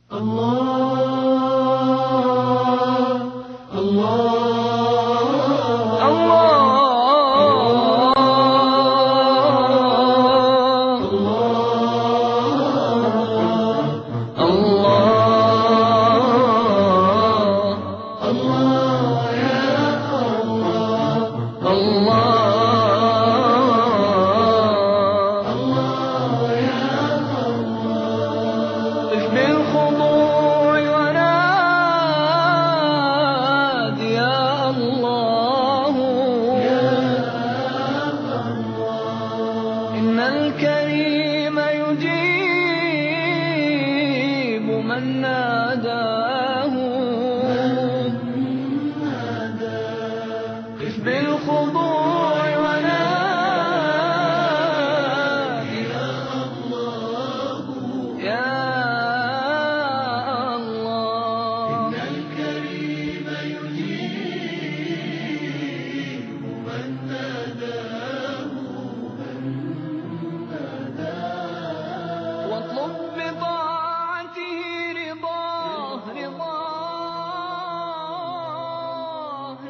بالخضوع ونادي يا الله إن الكريم يجيب من ناداه قف بالخضوع ونادي يا الله إن الكريم يجيب من ناداه واطلب بطاعته رضاه رضاه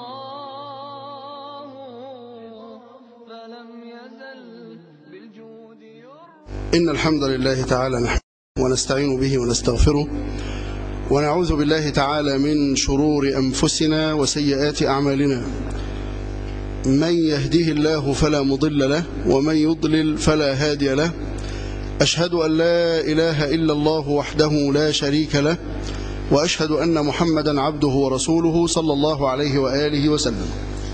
رضاه فلم يزل بالجود يرضى إن الحمد لله تعالى نحمده ونستعين به ونستغفره ونعوذ بالله تعالى من شرور أنفسنا وسيئات أعمالنا من يهده الله فلا مضل له ومن يضلل فلا هادي له أشهد أن لا إله إلا الله وحده لا شريك له وأشهد أن محمدا عبده ورسوله صلى الله عليه وآله وسلم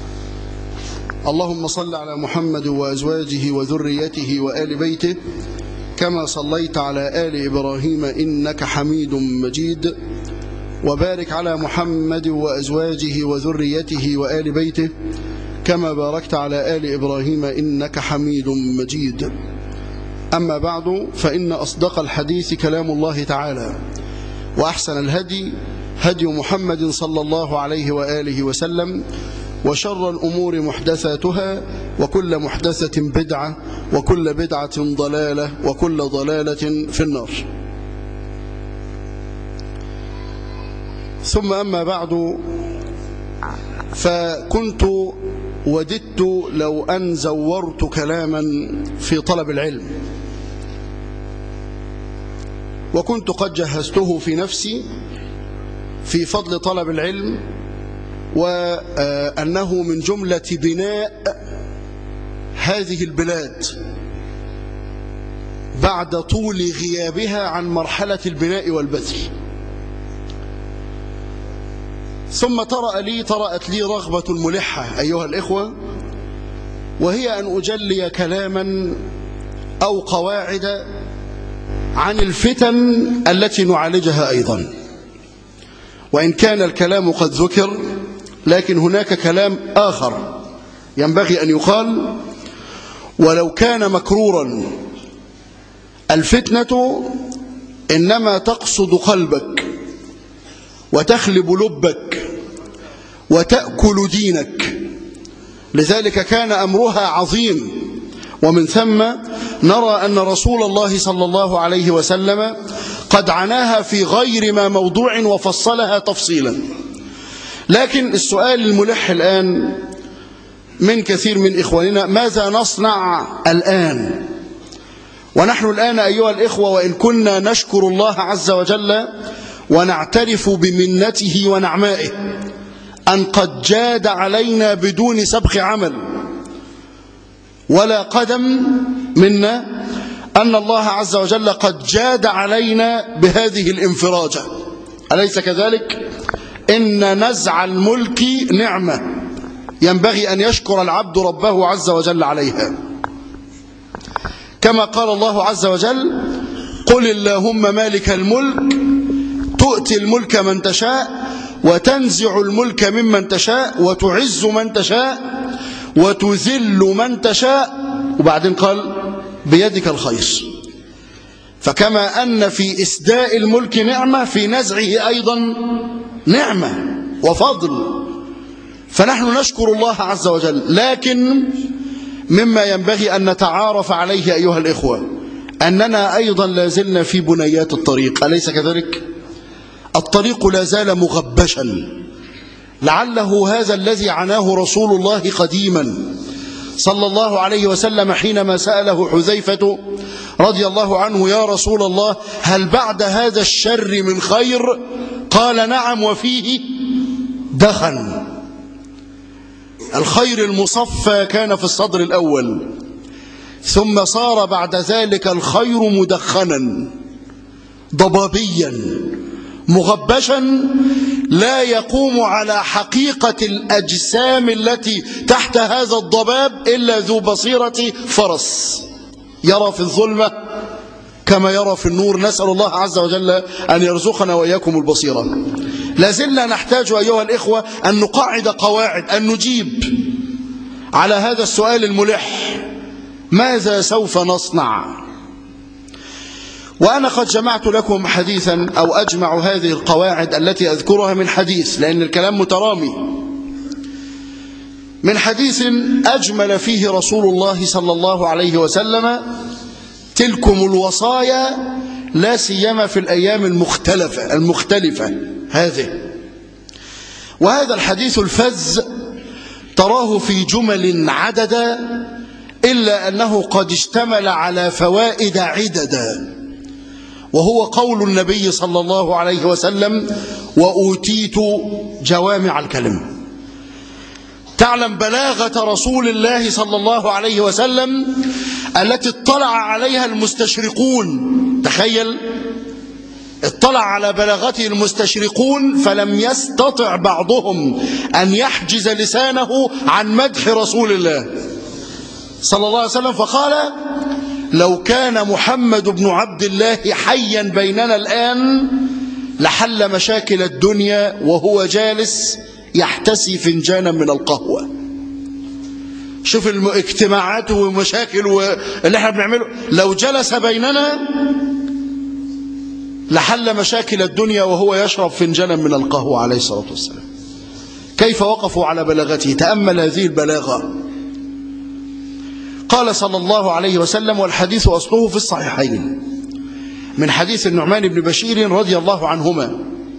اللهم صل على محمد وأزواجه وذريته وآل بيته كما صليت على آل إبراهيم إنك حميد مجيد وبارك على محمد وأزواجه وذريته وآل بيته كما باركت على آل إبراهيم إنك حميد مجيد أما بعد فإن أصدق الحديث كلام الله تعالى وأحسن الهدي هدي محمد صلى الله عليه وآله وسلم وشر الأمور محدثاتها وكل محدثة بدعة وكل بدعة ضلالة وكل ضلالة في النار ثم أما بعد فكنت وددت لو أن زورت كلاما في طلب العلم وكنت قد جهزته في نفسي في فضل طلب العلم وأنه من جملة بناء هذه البلاد بعد طول غيابها عن مرحلة البناء والبذل ثم طرأ لي طرأت لي رغبة ملحة أيها الإخوة وهي أن أجلي كلاما أو قواعد عن الفتن التي نعالجها أيضا وإن كان الكلام قد ذكر لكن هناك كلام آخر ينبغي أن يقال ولو كان مكرورا الفتنة إنما تقصد قلبك وتخلب لبك وتأكل دينك لذلك كان أمرها عظيم ومن ثم نرى أن رسول الله صلى الله عليه وسلم قد عناها في غير ما موضوع وفصلها تفصيلا لكن السؤال الملح الآن من كثير من إخواننا ماذا نصنع الآن ونحن الآن أيها الإخوة وإن كنا نشكر الله عز وجل ونعترف بمنته ونعمائه أن قد جاد علينا بدون سبق عمل ولا قدم منا أن الله عز وجل قد جاد علينا بهذه الانفراجة أليس كذلك؟ إن نزع الملك نعمة ينبغي أن يشكر العبد ربه عز وجل عليها كما قال الله عز وجل قل اللهم مالك الملك تؤتي الملك من تشاء وتنزع الملك ممن تشاء وتعز من تشاء وتذل من تشاء وبعدين قال بيدك الخير فكما أن في إسداء الملك نعمة في نزعه أيضا نعمة وفضل فنحن نشكر الله عز وجل لكن مما ينبغي أن نتعارف عليه أيها الإخوة أننا أيضا لازلنا في بنيات الطريق أليس كذلك؟ الطريق لا زال مغبشا لعله هذا الذي عناه رسول الله قديما صلى الله عليه وسلم حينما سأله حذيفة رضي الله عنه يا رسول الله هل بعد هذا الشر من خير قال نعم وفيه دخن الخير المصفى كان في الصدر الأول ثم صار بعد ذلك الخير مدخنا ضبابيا مغبشا لا يقوم على حقيقة الأجسام التي تحت هذا الضباب إلا ذو بصيرة فرس يرى في الظلمة كما يرى في النور نسأل الله عز وجل أن يرزقنا وإياكم البصيرة لازلنا نحتاج أيها الإخوة أن نقعد قواعد أن نجيب على هذا السؤال الملح ماذا سوف نصنع وأنا قد جمعت لكم حديثا أو أجمع هذه القواعد التي أذكرها من حديث لأن الكلام مترامي من حديث أجمل فيه رسول الله صلى الله عليه وسلم تلكم الوصايا لا سيما في الأيام المختلفة المختلفة هذه وهذا الحديث الفز تراه في جمل عددا إلا أنه قد اشتمل على فوائد عددا وهو قول النبي صلى الله عليه وسلم وأوتيت جوامع الكلم تعلم بلاغة رسول الله صلى الله عليه وسلم التي اطلع عليها المستشرقون تخيل اطلع على بلاغته المستشرقون فلم يستطع بعضهم أن يحجز لسانه عن مدح رسول الله صلى الله عليه وسلم فقال لو كان محمد بن عبد الله حيا بيننا الآن لحل مشاكل الدنيا وهو جالس يحتسي فنجانا من القهوة شوف الاجتماعات ومشاكل اللي احنا بنعمله لو جلس بيننا لحل مشاكل الدنيا وهو يشرب فنجانا من القهوة عليه الصلاة والسلام كيف وقفوا على بلاغته تأمل هذه البلاغة قال صلى الله عليه وسلم والحديث أصله في الصحيحين من حديث النعمان بن بشير رضي الله عنهما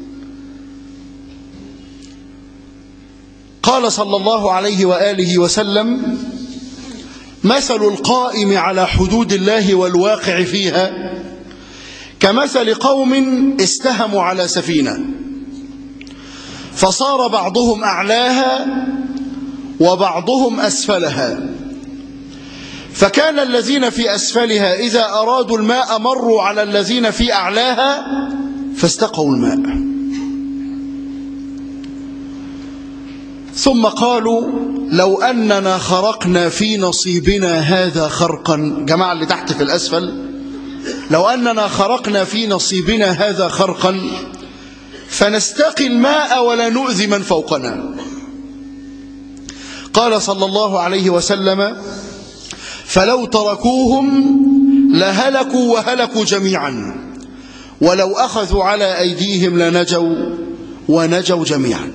قال صلى الله عليه وآله وسلم مثل القائم على حدود الله والواقع فيها كمثل قوم استهموا على سفينة فصار بعضهم أعلاها وبعضهم أسفلها فكان الذين في أسفلها إذا أرادوا الماء مروا على الذين في أعلاها فاستقوا الماء ثم قالوا لو أننا خرقنا في نصيبنا هذا خرقا جماعة اللي تحت في الأسفل لو أننا خرقنا في نصيبنا هذا خرقا فنستقي الماء ولا نؤذي من فوقنا قال صلى الله عليه وسلم فلو تركوهم لهلكوا وهلكوا جميعا ولو أخذوا على أيديهم لنجوا ونجوا جميعا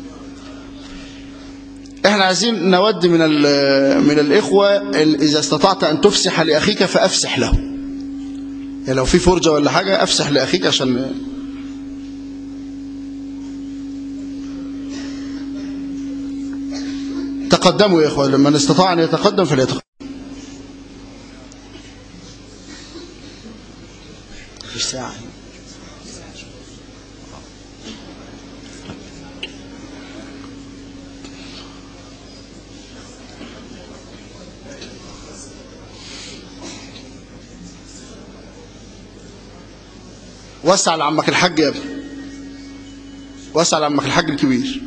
احنا عايزين نود من من الإخوة إذا استطعت أن تفسح لأخيك فأفسح له يعني لو في فرجة ولا حاجة أفسح لأخيك عشان تقدموا يا إخوة لمن استطاع أن يتقدم فليتقدم في ساعة وسع لعمك الحاج يا ابني وسع لعمك الحاج الكبير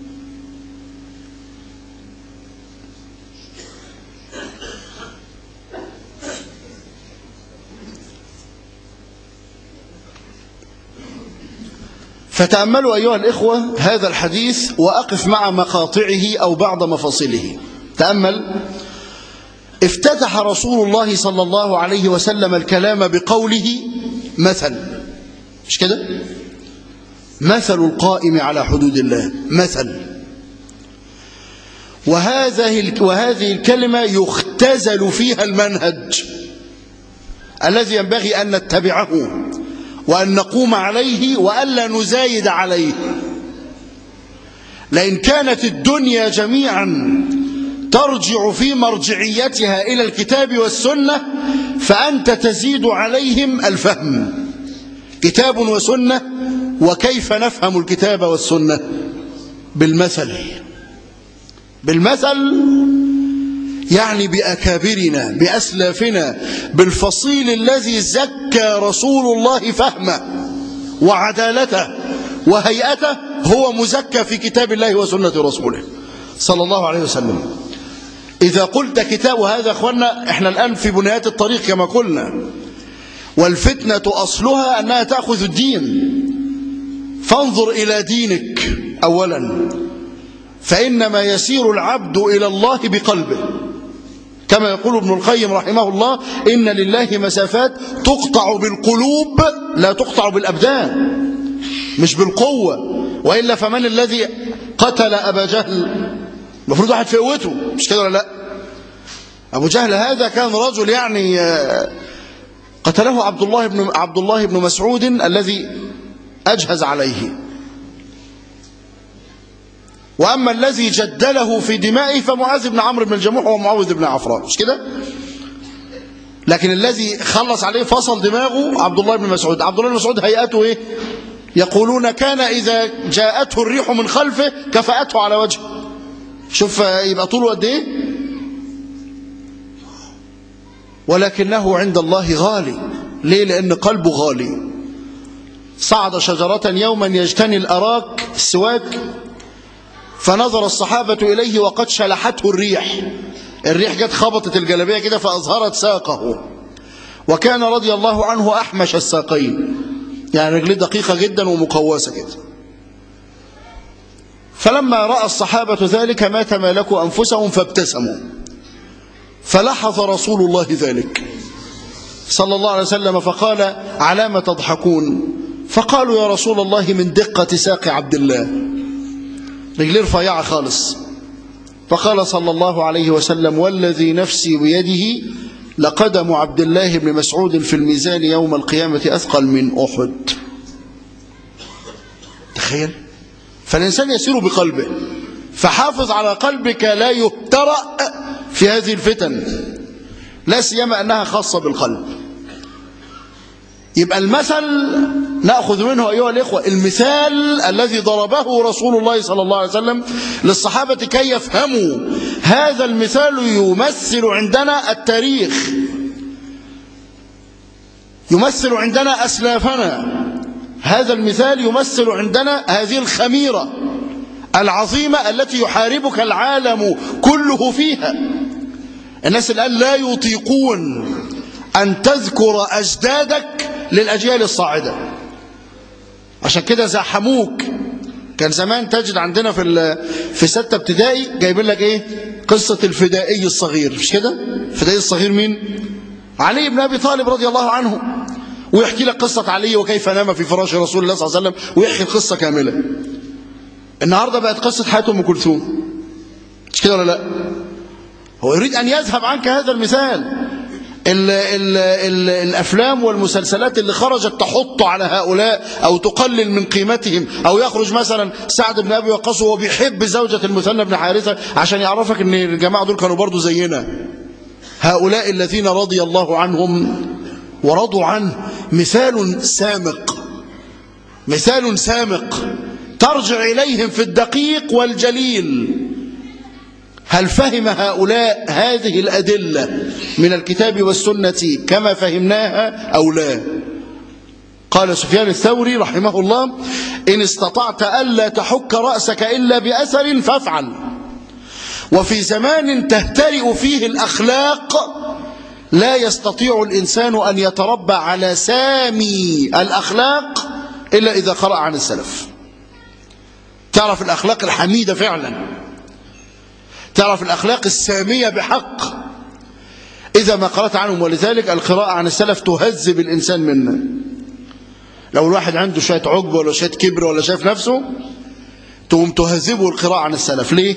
فتأملوا أيها الإخوة هذا الحديث وأقف مع مقاطعه أو بعض مفاصله تأمل افتتح رسول الله صلى الله عليه وسلم الكلام بقوله مثل مش كده مثل القائم على حدود الله مثل وهذه وهذه الكلمة يختزل فيها المنهج الذي ينبغي أن نتبعه وأن نقوم عليه وألا نزايد عليه لئن كانت الدنيا جميعا ترجع في مرجعيتها إلى الكتاب والسنة فأنت تزيد عليهم الفهم كتاب وسنة وكيف نفهم الكتاب والسنة بالمثل بالمثل يعني بأكابرنا بأسلافنا بالفصيل الذي زكى رسول الله فهمه وعدالته وهيئته هو مزكى في كتاب الله وسنة رسوله صلى الله عليه وسلم إذا قلت كتاب وهذا أخوانا إحنا الآن في بنيات الطريق كما قلنا والفتنة أصلها أنها تأخذ الدين فانظر إلى دينك أولا فإنما يسير العبد إلى الله بقلبه كما يقول ابن القيم رحمه الله إن لله مسافات تقطع بالقلوب لا تقطع بالأبدان مش بالقوة وإلا فمن الذي قتل أبا جهل المفروض واحد في قوته مش كده ولا لا أبو جهل هذا كان رجل يعني قتله عبد الله بن عبد الله بن مسعود الذي أجهز عليه وأما الذي جدله في دمائه فمعاذ بن عمرو بن الجموح ومعوذ بن عفراء مش كده لكن الذي خلص عليه فصل دماغه عبد الله بن مسعود عبد الله بن مسعود هيئته ايه يقولون كان إذا جاءته الريح من خلفه كفأته على وجهه شوف يبقى طوله قد ايه ولكنه عند الله غالي ليه لأن قلبه غالي صعد شجرة يوما يجتني الأراك السواك فنظر الصحابة إليه وقد شلحته الريح الريح جت خبطت الجلبية كده فأظهرت ساقه وكان رضي الله عنه أحمش الساقين يعني رجليه دقيقة جدا ومقوسة كده فلما رأى الصحابة ذلك ما تمالكوا أنفسهم فابتسموا فلحظ رسول الله ذلك صلى الله عليه وسلم فقال على ما تضحكون فقالوا يا رسول الله من دقة ساق عبد الله رجليه رفيعة خالص فقال صلى الله عليه وسلم والذي نفسي بيده لقدم عبد الله بن مسعود في الميزان يوم القيامة أثقل من أحد تخيل فالإنسان يسير بقلبه فحافظ على قلبك لا يهترأ في هذه الفتن لا سيما أنها خاصة بالقلب يبقى المثل نأخذ منه أيها الإخوة المثال الذي ضربه رسول الله صلى الله عليه وسلم للصحابة كي يفهموا هذا المثال يمثل عندنا التاريخ يمثل عندنا أسلافنا هذا المثال يمثل عندنا هذه الخميرة العظيمة التي يحاربك العالم كله فيها الناس الآن لا يطيقون أن تذكر أجدادك للأجيال الصاعدة عشان كده زحموك كان زمان تجد عندنا في في ستة ابتدائي جايبين لك ايه قصة الفدائي الصغير مش كده الفدائي الصغير مين علي بن أبي طالب رضي الله عنه ويحكي لك قصة علي وكيف نام في فراش رسول الله صلى الله عليه وسلم ويحكي القصة كاملة النهاردة بقت قصة حياة أم كلثوم مش كده ولا لا هو يريد أن يذهب عنك هذا المثال ال ال ال الأفلام والمسلسلات اللي خرجت تحط على هؤلاء أو تقلل من قيمتهم أو يخرج مثلا سعد بن أبي وقاص وهو بيحب زوجة المثنى بن حارثة عشان يعرفك أن الجماعة دول كانوا برضو زينا هؤلاء الذين رضي الله عنهم ورضوا عنه مثال سامق مثال سامق ترجع إليهم في الدقيق والجليل هل فهم هؤلاء هذه الأدلة من الكتاب والسنة كما فهمناها أو لا قال سفيان الثوري رحمه الله إن استطعت ألا تحك رأسك إلا بأثر فافعل وفي زمان تهترئ فيه الأخلاق لا يستطيع الإنسان أن يتربى على سامي الأخلاق إلا إذا قرأ عن السلف تعرف الأخلاق الحميدة فعلا تعرف الأخلاق السامية بحق إذا ما قرأت عنهم ولذلك القراءة عن السلف تهذب الإنسان منا لو الواحد عنده شوية عجب ولا شوية كبر ولا شايف نفسه تقوم تهذبه القراءة عن السلف ليه؟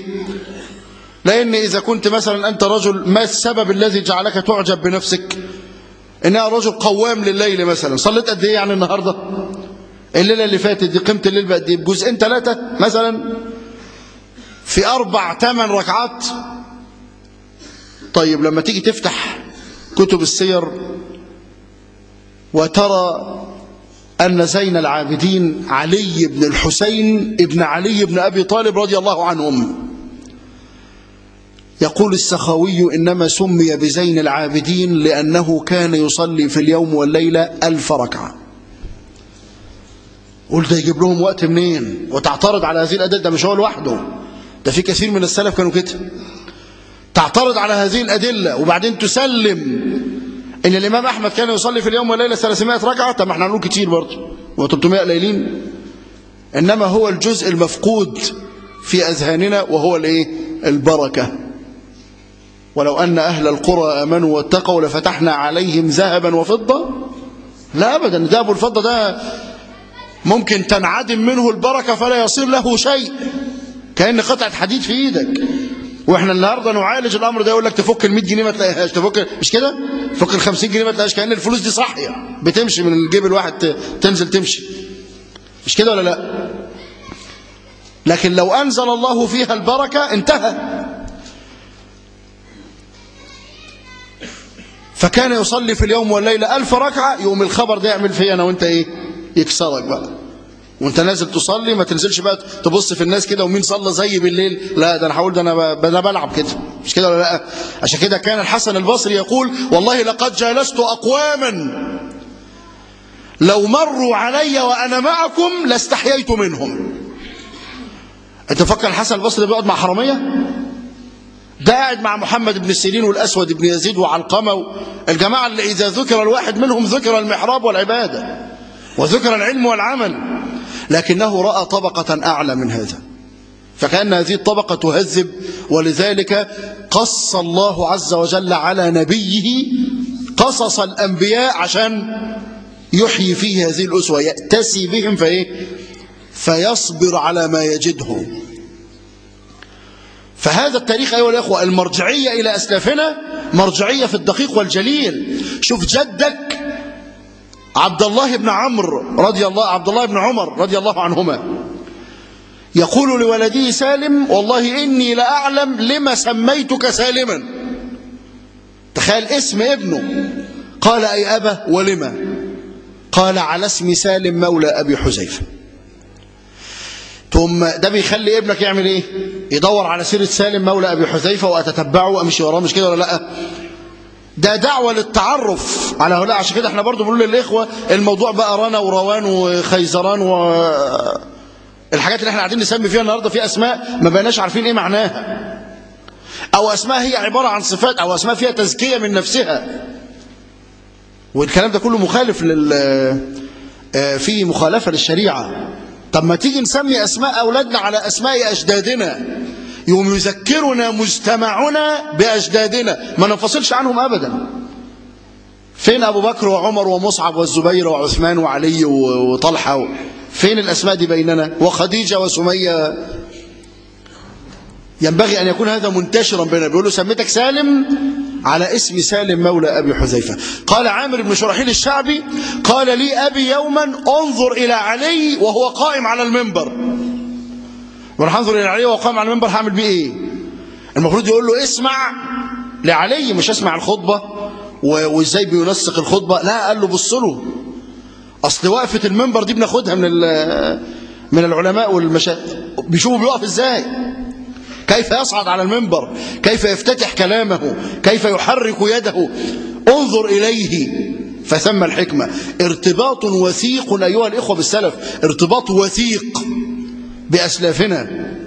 لأن إذا كنت مثلا أنت رجل ما السبب الذي جعلك تعجب بنفسك إنها رجل قوام لليل مثلا صليت قد إيه يعني النهاردة الليلة اللي فاتت دي قيمة الليل بقد إيه بجزئين ثلاثة مثلا في أربع ثمان ركعات طيب لما تيجي تفتح كتب السير وترى أن زين العابدين علي بن الحسين ابن علي بن أبي طالب رضي الله عنهم يقول السخاوي إنما سمي بزين العابدين لأنه كان يصلي في اليوم والليلة ألف ركعة قول ده يجيب لهم وقت منين وتعترض على هذه الأدلة ده مش هو لوحده ده في كثير من السلف كانوا كده تعترض على هذه الأدلة وبعدين تسلم إن الإمام أحمد كان يصلي في اليوم والليلة 300 ركعة طب ما احنا هنقول كتير برضه و 300 قليلين إنما هو الجزء المفقود في أذهاننا وهو الإيه البركة ولو أن أهل القرى آمنوا واتقوا لفتحنا عليهم ذهبا وفضة لا أبدا الذهب والفضة ده ممكن تنعدم منه البركة فلا يصير له شيء كأن قطعة حديد في إيدك واحنا النهارده نعالج الامر ده يقول لك تفك ال 100 جنيه ما تلاقيهاش تفك مش كده تفك ال 50 جنيه ما تلاقيهاش كأن الفلوس دي صاحيه بتمشي من الجيب الواحد تنزل تمشي مش كده ولا لا لكن لو انزل الله فيها البركه انتهى فكان يصلي في اليوم والليله ألف ركعه يوم الخبر ده يعمل فيا انا وانت ايه يكسرك بقى وانت نازل تصلي ما تنزلش بقى تبص في الناس كده ومين صلى زي بالليل لا ده انا هقول ده انا ب- انا بلعب كده مش كده ولا لا عشان كده كان الحسن البصري يقول والله لقد جالست اقواما لو مروا علي وانا معكم لاستحييت منهم انت فكر الحسن البصري بيقعد مع حراميه ده قاعد مع محمد بن سيرين والاسود بن يزيد وعلقمه الجماعه اللي اذا ذكر الواحد منهم ذكر المحراب والعباده وذكر العلم والعمل لكنه راى طبقه اعلى من هذا فكان هذه الطبقه تهذب ولذلك قص الله عز وجل على نبيه قصص الانبياء عشان يحيي فيه هذه الاسوه ياتسي بهم فايه فيصبر على ما يجده فهذا التاريخ أيها الأخوة المرجعية إلى أسلافنا مرجعية في الدقيق والجليل شوف جدك عبد الله بن عمرو رضي الله عبد الله بن عمر رضي الله عنهما يقول لولده سالم والله إني لأعلم لما سميتك سالما تخيل اسم ابنه قال أي أبا ولما قال على اسم سالم مولى أبي حذيفه ثم ده بيخلي ابنك يعمل ايه يدور على سيرة سالم مولى ابي حذيفه واتتبعه وامشي وراه مش كده ولا لا ده دعوة للتعرف على هؤلاء عشان كده احنا برضو بنقول للاخوه الموضوع بقى رنا وروان وخيزران و الحاجات اللي احنا قاعدين نسمي فيها النهارده في اسماء ما بقيناش عارفين ايه معناها او اسماء هي عباره عن صفات او اسماء فيها تزكيه من نفسها والكلام ده كله مخالف لل آه، في مخالفه للشريعه طب ما تيجي نسمي أسماء أولادنا على أسماء أجدادنا يوم يذكرنا مجتمعنا بأجدادنا ما ننفصلش عنهم أبدا فين أبو بكر وعمر ومصعب والزبير وعثمان وعلي و- وطلحة و... فين الأسماء دي بيننا وخديجة وسمية ينبغي أن يكون هذا منتشرا بيننا بيقول له سميتك سالم على اسم سالم مولى أبي حذيفة قال عامر بن شرحيل الشعبي قال لي أبي يوما انظر إلى علي وهو قائم على المنبر وانا هنظر إلى علي وهو قائم على المنبر هعمل بيه إيه المفروض يقول له اسمع لعلي مش اسمع الخطبة و- وإزاي بينسق الخطبة لا قال له بص له أصل وقفة المنبر دي بناخدها من ال- من العلماء والمشايخ بيشوفوا بيقف إزاي كيف يصعد على المنبر كيف يفتتح كلامه كيف يحرك يده انظر إليه فثم الحكمة ارتباط وثيق أيها الإخوة بالسلف ارتباط وثيق بأسلافنا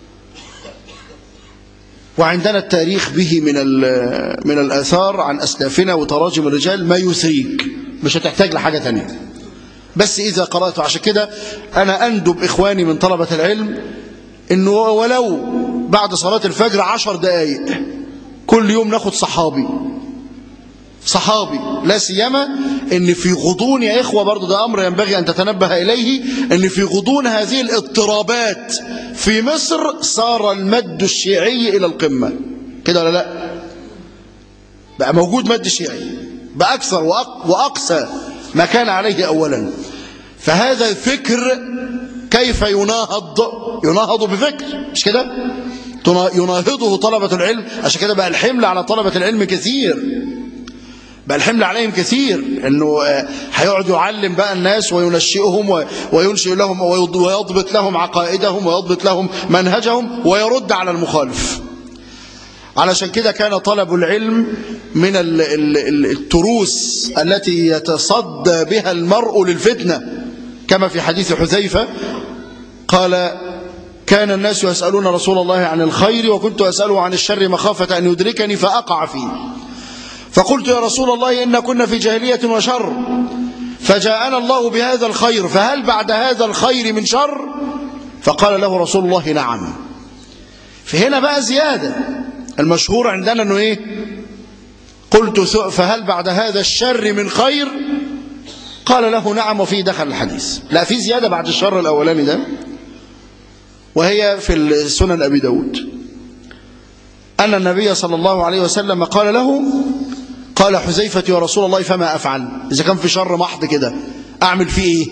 وعندنا التاريخ به من ال- من الآثار عن أسلافنا وتراجم الرجال ما يثريك مش هتحتاج لحاجة تانية بس إذا قرأته عشان كده أنا أندب إخواني من طلبة العلم إنه ولو بعد صلاة الفجر عشر دقايق كل يوم ناخد صحابي صحابي لا سيما ان في غضون يا اخوه برضه ده امر ينبغي ان تتنبه اليه ان في غضون هذه الاضطرابات في مصر صار المد الشيعي الى القمه كده ولا لا بقى موجود مد شيعي بأكثر وأق وأقسى ما كان عليه أولا فهذا الفكر كيف يناهض يناهض بفكر مش كده تنا- يناهضه طلبة العلم عشان كده بقى الحمل على طلبة العلم كثير بقى الحمل عليهم كثير انه آه، هيقعد يعلم بقى الناس وينشئهم و- وينشئ لهم ويض- ويضبط لهم عقائدهم ويضبط لهم منهجهم ويرد على المخالف علشان كده كان طلب العلم من ال- ال- ال- التروس التي يتصدى بها المرء للفتنة كما في حديث حذيفة قال كان الناس يسألون رسول الله عن الخير وكنت أسأله عن الشر مخافة أن يدركني فأقع فيه فقلت يا رسول الله إن كنا في جاهلية وشر فجاءنا الله بهذا الخير فهل بعد هذا الخير من شر فقال له رسول الله نعم فهنا بقى زيادة المشهور عندنا أنه إيه قلت ث- فهل بعد هذا الشر من خير قال له نعم وفيه دخل الحديث لا في زيادة بعد الشر الأولاني ده وهي في السنن أبي داود أن النبي صلى الله عليه وسلم قال له قال حذيفة يا رسول الله فما أفعل إذا كان في شر محض كده أعمل فيه إيه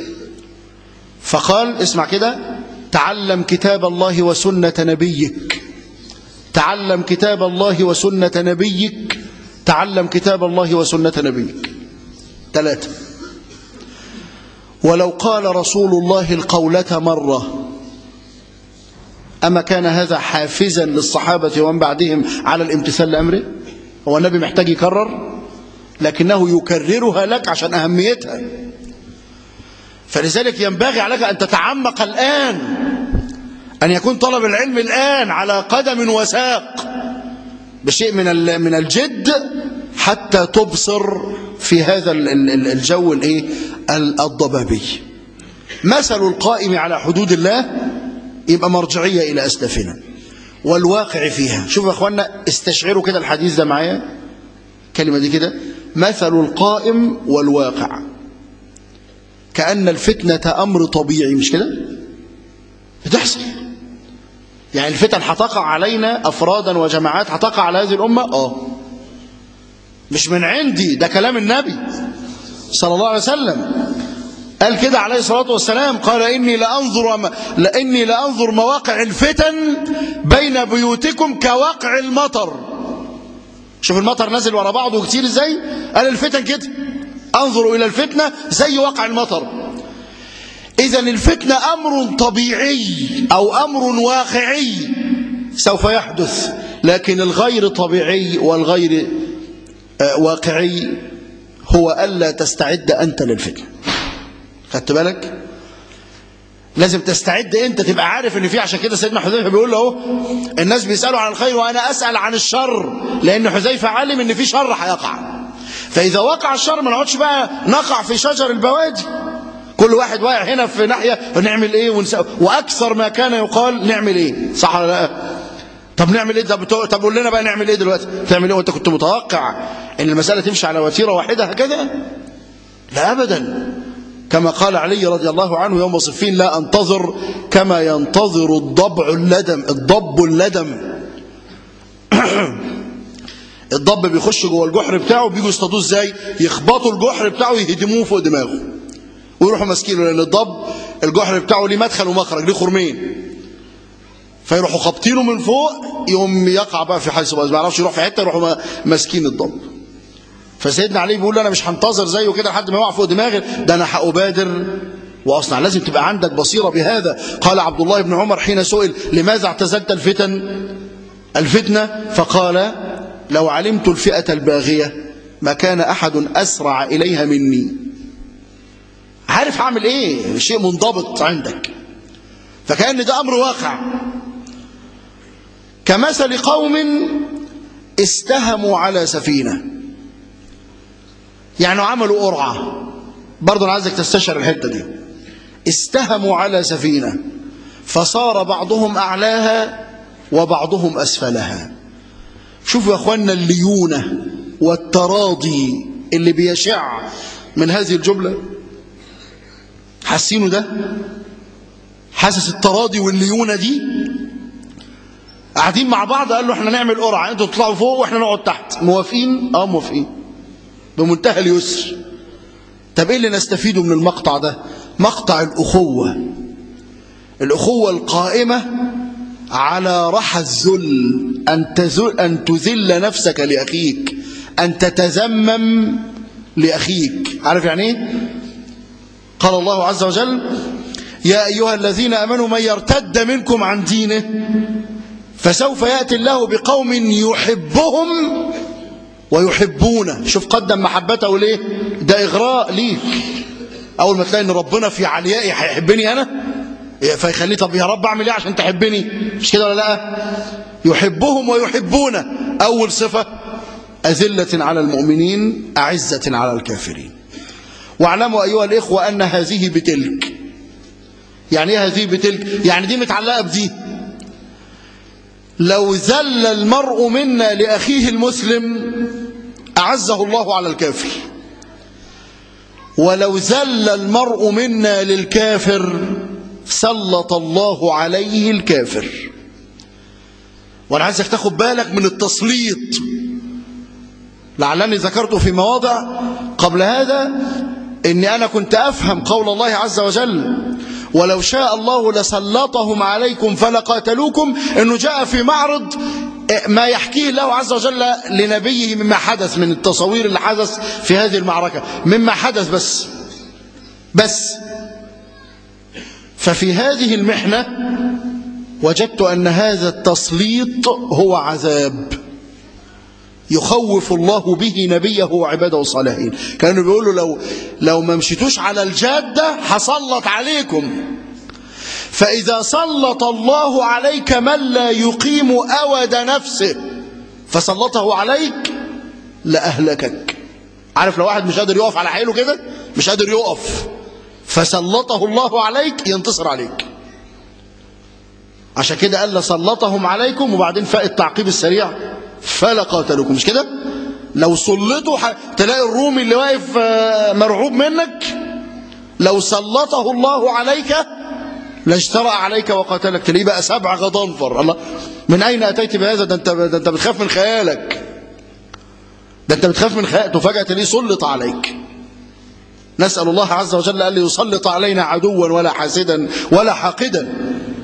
فقال اسمع كده تعلم كتاب الله وسنة نبيك تعلم كتاب الله وسنة نبيك تعلم كتاب الله وسنة نبيك ثلاثة ولو قال رسول الله القولة مرة أما كان هذا حافزا للصحابة ومن بعدهم على الامتثال لأمره هو النبي محتاج يكرر لكنه يكررها لك عشان أهميتها فلذلك ينبغي عليك أن تتعمق الآن أن يكون طلب العلم الآن على قدم وساق بشيء من ال- من الجد حتى تبصر في هذا ال- ال- الجو الايه ال- الضبابي مثل القائم على حدود الله يبقى مرجعية إلى أسلافنا والواقع فيها شوفوا يا أخوانا استشعروا كده الحديث ده معايا كلمة دي كده مثل القائم والواقع كأن الفتنة أمر طبيعي مش كده بتحصل يعني الفتن هتقع علينا أفرادا وجماعات هتقع على هذه الأمة آه مش من عندي ده كلام النبي صلى الله عليه وسلم قال كده عليه الصلاة والسلام قال إني لأنظر, لإني لأنظر مواقع الفتن بين بيوتكم كواقع المطر شوف المطر نازل ورا بعضه كتير ازاي قال الفتن كده انظروا إلى الفتنة زي واقع المطر إذا الفتنة أمر طبيعي أو أمر واقعي سوف يحدث لكن الغير طبيعي والغير آه، واقعي هو ألا تستعد أنت للفتنة خدت بالك لازم تستعد انت تبقى عارف ان في عشان كده سيدنا حذيفه بيقول له اهو الناس بيسالوا عن الخير وانا اسال عن الشر لان حذيفه علم ان في شر هيقع فاذا وقع الشر ما نقعدش بقى نقع في شجر البوادي كل واحد واقع هنا في ناحيه نعمل ايه ونس... واكثر ما كان يقال نعمل ايه صح ولا لا طب نعمل ايه طب طب قول لنا بقى نعمل ايه دلوقتي تعمل ايه وانت كنت متوقع ان المساله تمشي على وتيره واحده هكذا لا ابدا كما قال علي رضي الله عنه يوم صفين لا انتظر كما ينتظر الضبع اللدم الضب اللدم الضب بيخش جوه الجحر بتاعه بيجوا يصطادوه ازاي يخبطوا الجحر بتاعه يهدموه فوق دماغه ويروحوا ماسكينه لان الضب الجحر بتاعه ليه مدخل ومخرج ليه خرمين فيروحوا خابطينه من فوق يقوم يقع بقى في حيث ما يعرفش يروح في حته يروحوا ماسكين الضب فسيدنا علي بيقول انا مش هنتظر زيه كده لحد ما يقع فوق دماغي ده انا هأبادر واصنع لازم تبقى عندك بصيره بهذا قال عبد الله بن عمر حين سئل لماذا اعتزلت الفتن الفتنه فقال لو علمت الفئه الباغيه ما كان احد اسرع اليها مني عارف هعمل ايه شيء منضبط عندك فكأن ده امر واقع كمثل قوم استهموا على سفينه يعني عملوا قرعة برضو أنا عايزك تستشعر الحتة دي استهموا على سفينة فصار بعضهم أعلاها وبعضهم أسفلها شوفوا يا أخوانا الليونة والتراضي اللي بيشع من هذه الجملة حاسينه ده حاسس التراضي والليونة دي قاعدين مع بعض قال له احنا نعمل قرعة انتوا تطلعوا فوق واحنا نقعد تحت موافقين اه موافقين بمنتهى اليسر طب ايه اللي نستفيده من المقطع ده مقطع الأخوة الأخوة القائمة على رحى الذل أن, تذل أن تذل نفسك لأخيك أن تتزمم لأخيك عارف يعني ايه قال الله عز وجل يا أيها الذين أمنوا من يرتد منكم عن دينه فسوف يأتي الله بقوم يحبهم ويحبونه شوف قدم محبته ليه ده إغراء ليك أول ما تلاقي إن ربنا في عليائي هيحبني أنا فيخليه طب يا رب أعمل إيه عشان تحبني مش كده ولا لا يحبهم ويحبونه أول صفة أذلة على المؤمنين أعزة على الكافرين واعلموا أيها الإخوة أن هذه بتلك يعني ايه هذه بتلك يعني دي متعلقة بدي لو ذل المرء منا لأخيه المسلم أعزه الله على الكافر ولو ذل المرء منا للكافر سلط الله عليه الكافر وانا عايزك تاخد بالك من التسليط لعلني ذكرت في مواضع قبل هذا اني انا كنت افهم قول الله عز وجل ولو شاء الله لسلطهم عليكم فلقاتلوكم انه جاء في معرض ما يحكيه الله عز وجل لنبيه مما حدث من التصوير اللي حدث في هذه المعركة مما حدث بس بس ففي هذه المحنة وجدت أن هذا التسليط هو عذاب يخوف الله به نبيه وعباده الصالحين كانوا بيقولوا لو لو ما مشيتوش على الجادة هسلط عليكم فإذا سلط الله عليك من لا يقيم أود نفسه فسلطه عليك لأهلكك عارف لو واحد مش قادر يقف على حيله كده مش قادر يقف فسلطه الله عليك ينتصر عليك عشان كده قال سلطهم عليكم وبعدين فاق التعقيب السريع فلا قاتلوكم مش كده لو سلطوا ح... تلاقي الرومي اللي واقف مرعوب منك لو سلطه الله عليك لاجترأ عليك وقاتلك تلاقيه بقى سبع غضنفر الله من أين أتيت بهذا ده أنت, ده أنت بتخاف من خيالك ده أنت بتخاف من خيالك وفجأة تلاقيه سلط عليك نسأل الله عز وجل أن يسلط علينا عدوا ولا حاسدا ولا حاقدا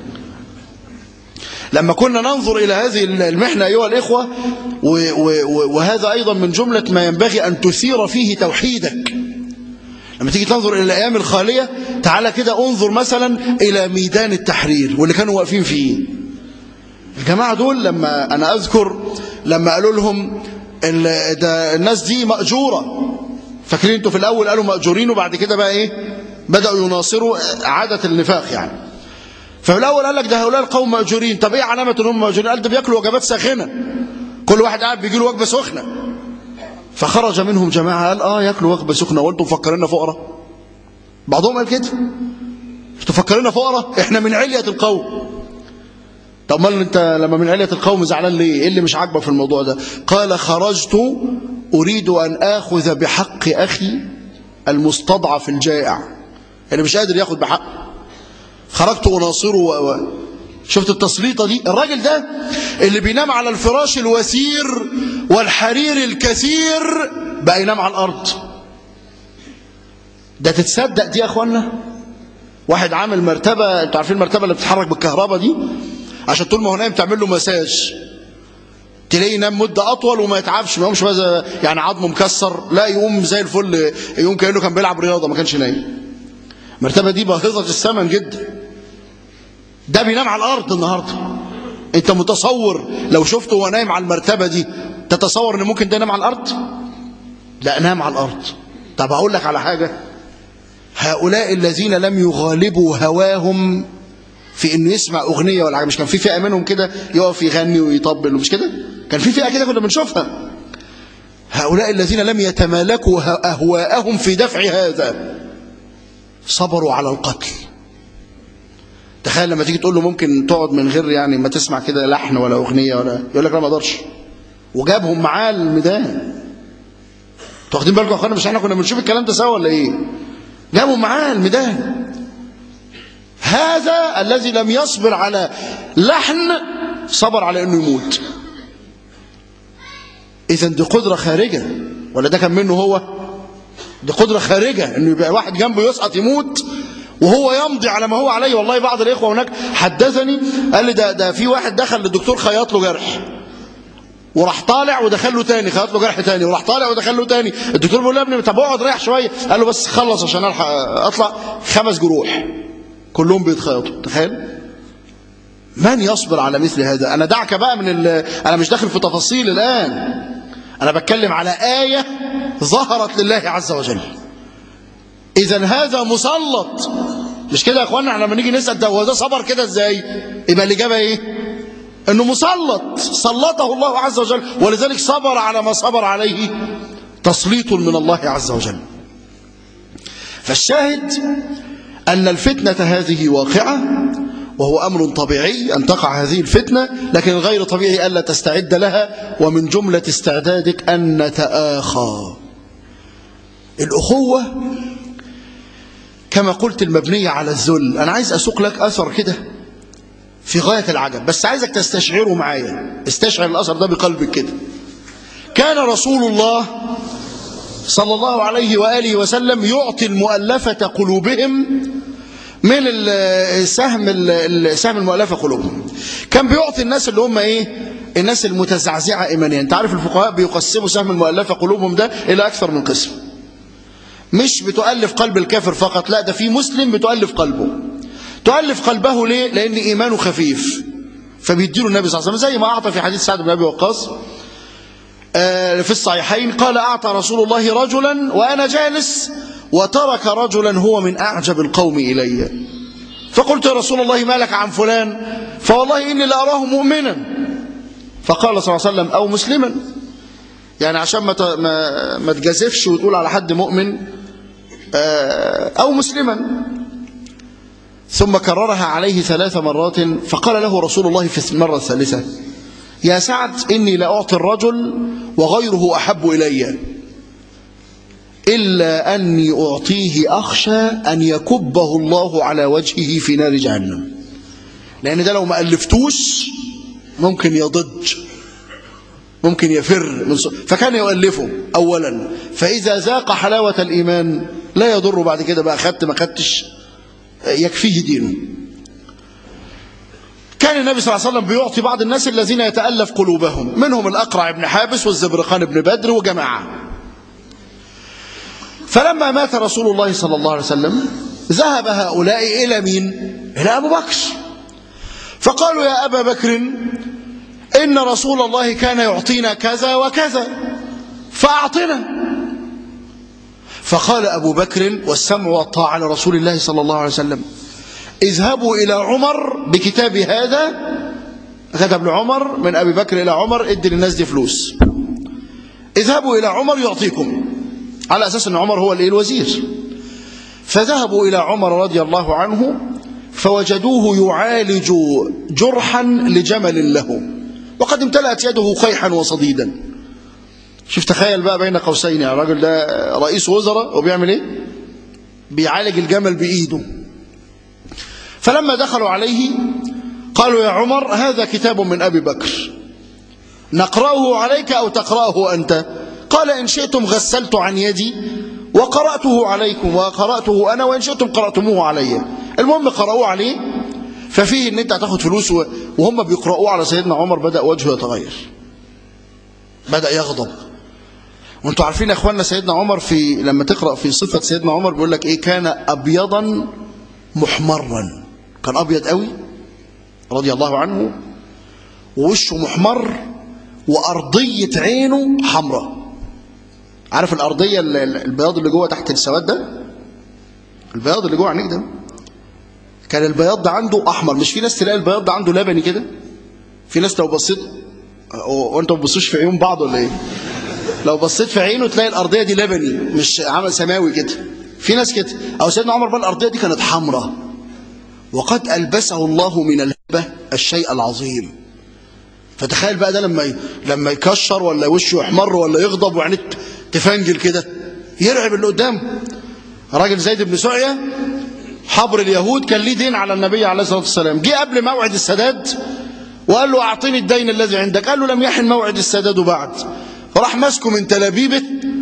لما كنا ننظر إلى هذه المحنة أيها الإخوة وهذا أيضا من جملة ما ينبغي أن تثير فيه توحيدك لما تيجي تنظر إلى الأيام الخالية تعالى كده انظر مثلا إلى ميدان التحرير واللي كانوا واقفين فيه الجماعة دول لما أنا أذكر لما قالوا لهم ده الناس دي مأجورة فاكرين انتوا في الأول قالوا مأجورين وبعد كده بقى إيه بدأوا يناصروا عادة النفاق يعني ففي الأول قال لك ده هؤلاء القوم مأجورين طب إيه علامة أنهم مأجورين قال ده بياكلوا وجبات ساخنة كل واحد قاعد بيجي له وجبة سخنة فخرج منهم جماعة قال آه ياكلوا وجبة سخنة وانتم مفكريننا فقراء بعضهم قال كده انتوا مفكريننا فقراء احنا من علية القوم طب مال انت لما من علية القوم زعلان ليه ايه اللي مش عاجبك في الموضوع ده قال خرجت أريد أن آخذ بحق أخي المستضعف الجائع اللي مش قادر ياخد بحقه خرجت أناصره و... و... شفت التسليطة دي الراجل ده اللي بينام على الفراش الوسير والحرير الكثير بقى ينام على الأرض ده تتصدق دي يا أخوانا واحد عامل مرتبة انتوا عارفين المرتبة اللي بتتحرك بالكهرباء دي عشان طول ما هو نايم تعمل له مساج تلاقيه ينام مدة أطول وما يتعبش ما يقومش بقى يعني عظمه مكسر لا يقوم زي الفل يقوم كأنه كان بيلعب رياضة ما كانش نايم المرتبة دي باهظة الثمن جدا ده بينام على الأرض النهاردة انت متصور لو شفته وهو نايم على المرتبة دي تتصور ان ممكن ده ينام على الأرض لا نام على الأرض طب أقول لك على حاجة هؤلاء الذين لم يغالبوا هواهم في انه يسمع اغنيه ولا حاجه مش كان في فئه منهم كده يقف يغني ويطبل مش كده كان في فئه كده كنا بنشوفها هؤلاء الذين لم يتمالكوا اهواءهم في دفع هذا صبروا على القتل تخيل لما تيجي تقول له ممكن تقعد من غير يعني ما تسمع كده لحن ولا اغنيه ولا يقول لك لا ما اقدرش وجابهم معاه الميدان واخدين بالكم يا اخوانا مش احنا كنا بنشوف الكلام ده سوا ولا ايه جابهم معاه الميدان هذا الذي لم يصبر على لحن صبر على انه يموت اذا دي قدره خارجه ولا ده كان منه هو دي قدرة خارجة انه يبقى واحد جنبه يسقط يموت وهو يمضي على ما هو عليه والله بعض الاخوه هناك حدثني قال لي ده ده في واحد دخل للدكتور خيط له جرح وراح طالع ودخل له تاني خيط له جرح تاني وراح طالع ودخل له تاني الدكتور بيقول له يا ابني طب اقعد ريح شويه قال له بس خلص عشان الحق اطلع خمس جروح كلهم بيتخيطوا تخيل من يصبر على مثل هذا انا دعك بقى من ال... انا مش داخل في تفاصيل الان انا بتكلم على ايه ظهرت لله عز وجل اذا هذا مسلط مش كده يا اخوانا احنا لما نيجي نسال ده هو ده صبر كده ازاي يبقى الاجابه ايه انه مسلط سلطه الله عز وجل ولذلك صبر على ما صبر عليه تسليط من الله عز وجل فالشاهد ان الفتنه هذه واقعه وهو امر طبيعي ان تقع هذه الفتنه لكن غير طبيعي الا تستعد لها ومن جمله استعدادك ان نتآخى الاخوه كما قلت المبنية على الذل أنا عايز أسوق لك أثر كده في غاية العجب بس عايزك تستشعره معايا استشعر الأثر ده بقلبك كده كان رسول الله صلى الله عليه وآله وسلم يعطي المؤلفة قلوبهم من السهم السهم المؤلفة قلوبهم كان بيعطي الناس اللي هم ايه الناس المتزعزعة إيمانيا انت عارف الفقهاء بيقسموا سهم المؤلفة قلوبهم ده إلى أكثر من قسم مش بتؤلف قلب الكافر فقط لا ده في مسلم بتؤلف قلبه تؤلف قلبه ليه لأن إيمانه خفيف فبيديله النبي صلى الله عليه وسلم زي ما أعطى في حديث سعد بن أبي وقاص آه في الصحيحين قال أعطى رسول الله رجلا وأنا جالس وترك رجلا هو من أعجب القوم إلي فقلت يا رسول الله ما لك عن فلان فوالله إني لأراه مؤمنا فقال صلى الله عليه وسلم أو مسلما يعني عشان ما ما, ما تجازفش وتقول على حد مؤمن أو مسلما ثم كررها عليه ثلاث مرات فقال له رسول الله في المرة الثالثة يا سعد إني لأعطي الرجل وغيره أحب إلي إلا أني أعطيه أخشى أن يكبه الله على وجهه في نار جهنم لأن ده لو ما ألفتوش ممكن يضج ممكن يفر من ص... فكان يؤلفه أولا فإذا ذاق حلاوة الإيمان لا يضر بعد كده بقى خدت ما خدتش يكفيه دينه كان النبي صلى الله عليه وسلم بيعطي بعض الناس الذين يتألف قلوبهم منهم الأقرع بن حابس والزبرقان بن بدر وجماعة فلما مات رسول الله صلى الله عليه وسلم ذهب هؤلاء إلى مين؟ إلى أبو بكر فقالوا يا أبا بكر إن رسول الله كان يعطينا كذا وكذا فأعطنا فقال أبو بكر والسمع والطاعة لرسول الله صلى الله عليه وسلم اذهبوا إلى عمر بكتاب هذا كتب لعمر من أبي بكر إلى عمر ادي للناس دي فلوس اذهبوا إلى عمر يعطيكم على أساس أن عمر هو الوزير فذهبوا إلى عمر رضي الله عنه فوجدوه يعالج جرحا لجمل له وقد امتلأت يده قيحا وصديدا شوف تخيل بقى بين قوسين يعني الراجل ده رئيس وزراء وبيعمل ايه بيعالج الجمل بإيده فلما دخلوا عليه قالوا يا عمر هذا كتاب من أبي بكر نقرأه عليك أو تقرأه أنت قال إن شئتم غسلت عن يدي وقرأته عليكم وقرأته أنا وإن شئتم قرأتموه علي المهم قرأوه عليه ففيه ان انت هتاخد فلوس وهم بيقرأوه على سيدنا عمر بدأ وجهه يتغير بدأ يغضب وانتوا عارفين يا اخواننا سيدنا عمر في لما تقرأ في صفة سيدنا عمر بيقول لك ايه كان ابيضا محمرا كان ابيض قوي رضي الله عنه ووشه محمر وارضية عينه حمراء عارف الارضية البياض اللي جوه تحت السواد ده البياض اللي جوه عينيك ده كان البياض ده عنده احمر مش في ناس تلاقي البياض ده عنده لبني كده في ناس لو بصيت وانتوا ما بتبصوش في عيون بعض ولا ايه لو بصيت في عينه تلاقي الارضيه دي لبني مش عمل سماوي كده في ناس كده او سيدنا عمر بقى الارضيه دي كانت حمراء وقد البسه الله من الهبه الشيء العظيم فتخيل بقى ده لما ي... لما يكشر ولا وشه يحمر ولا يغضب وعينيه تفنجل كده يرعب اللي قدامه راجل زيد بن سعيه حبر اليهود كان ليه دين على النبي عليه الصلاة والسلام جه قبل موعد السداد وقال له أعطيني الدين الذي عندك قال له لم يحن موعد السداد بعد فراح ماسكه من تلابيبه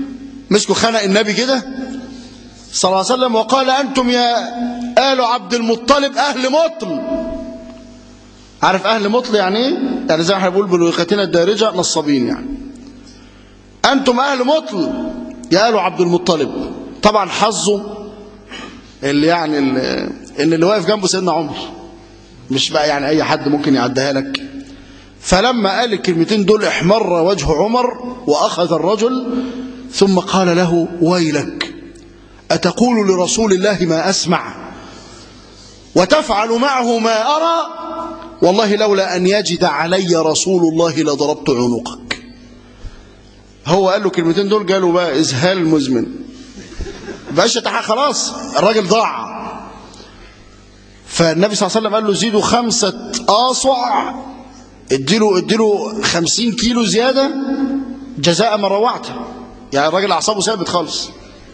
مسكوا خنق النبي كده صلى الله عليه وسلم وقال أنتم يا آل عبد المطلب أهل مطل عارف أهل مطل يعني إيه؟ يعني زي ما احنا بنقول بلغتنا الدارجة نصابين يعني أنتم أهل مطل يا آل عبد المطلب طبعا حظه اللي يعني اللي ان اللي واقف جنبه سيدنا عمر مش بقى يعني اي حد ممكن يعديها لك فلما قال الكلمتين دول احمر وجه عمر واخذ الرجل ثم قال له ويلك اتقول لرسول الله ما اسمع وتفعل معه ما ارى والله لولا ان يجد علي رسول الله لضربت عنقك هو قال له كلمتين دول قالوا بقى اذهال مزمن بقاش يتحقق خلاص الراجل ضاع فالنبي صلى الله عليه وسلم قال له زيدوا خمسة آصع اديله اديله خمسين كيلو زيادة جزاء من روعته يعني الراجل أعصابه ثابت خالص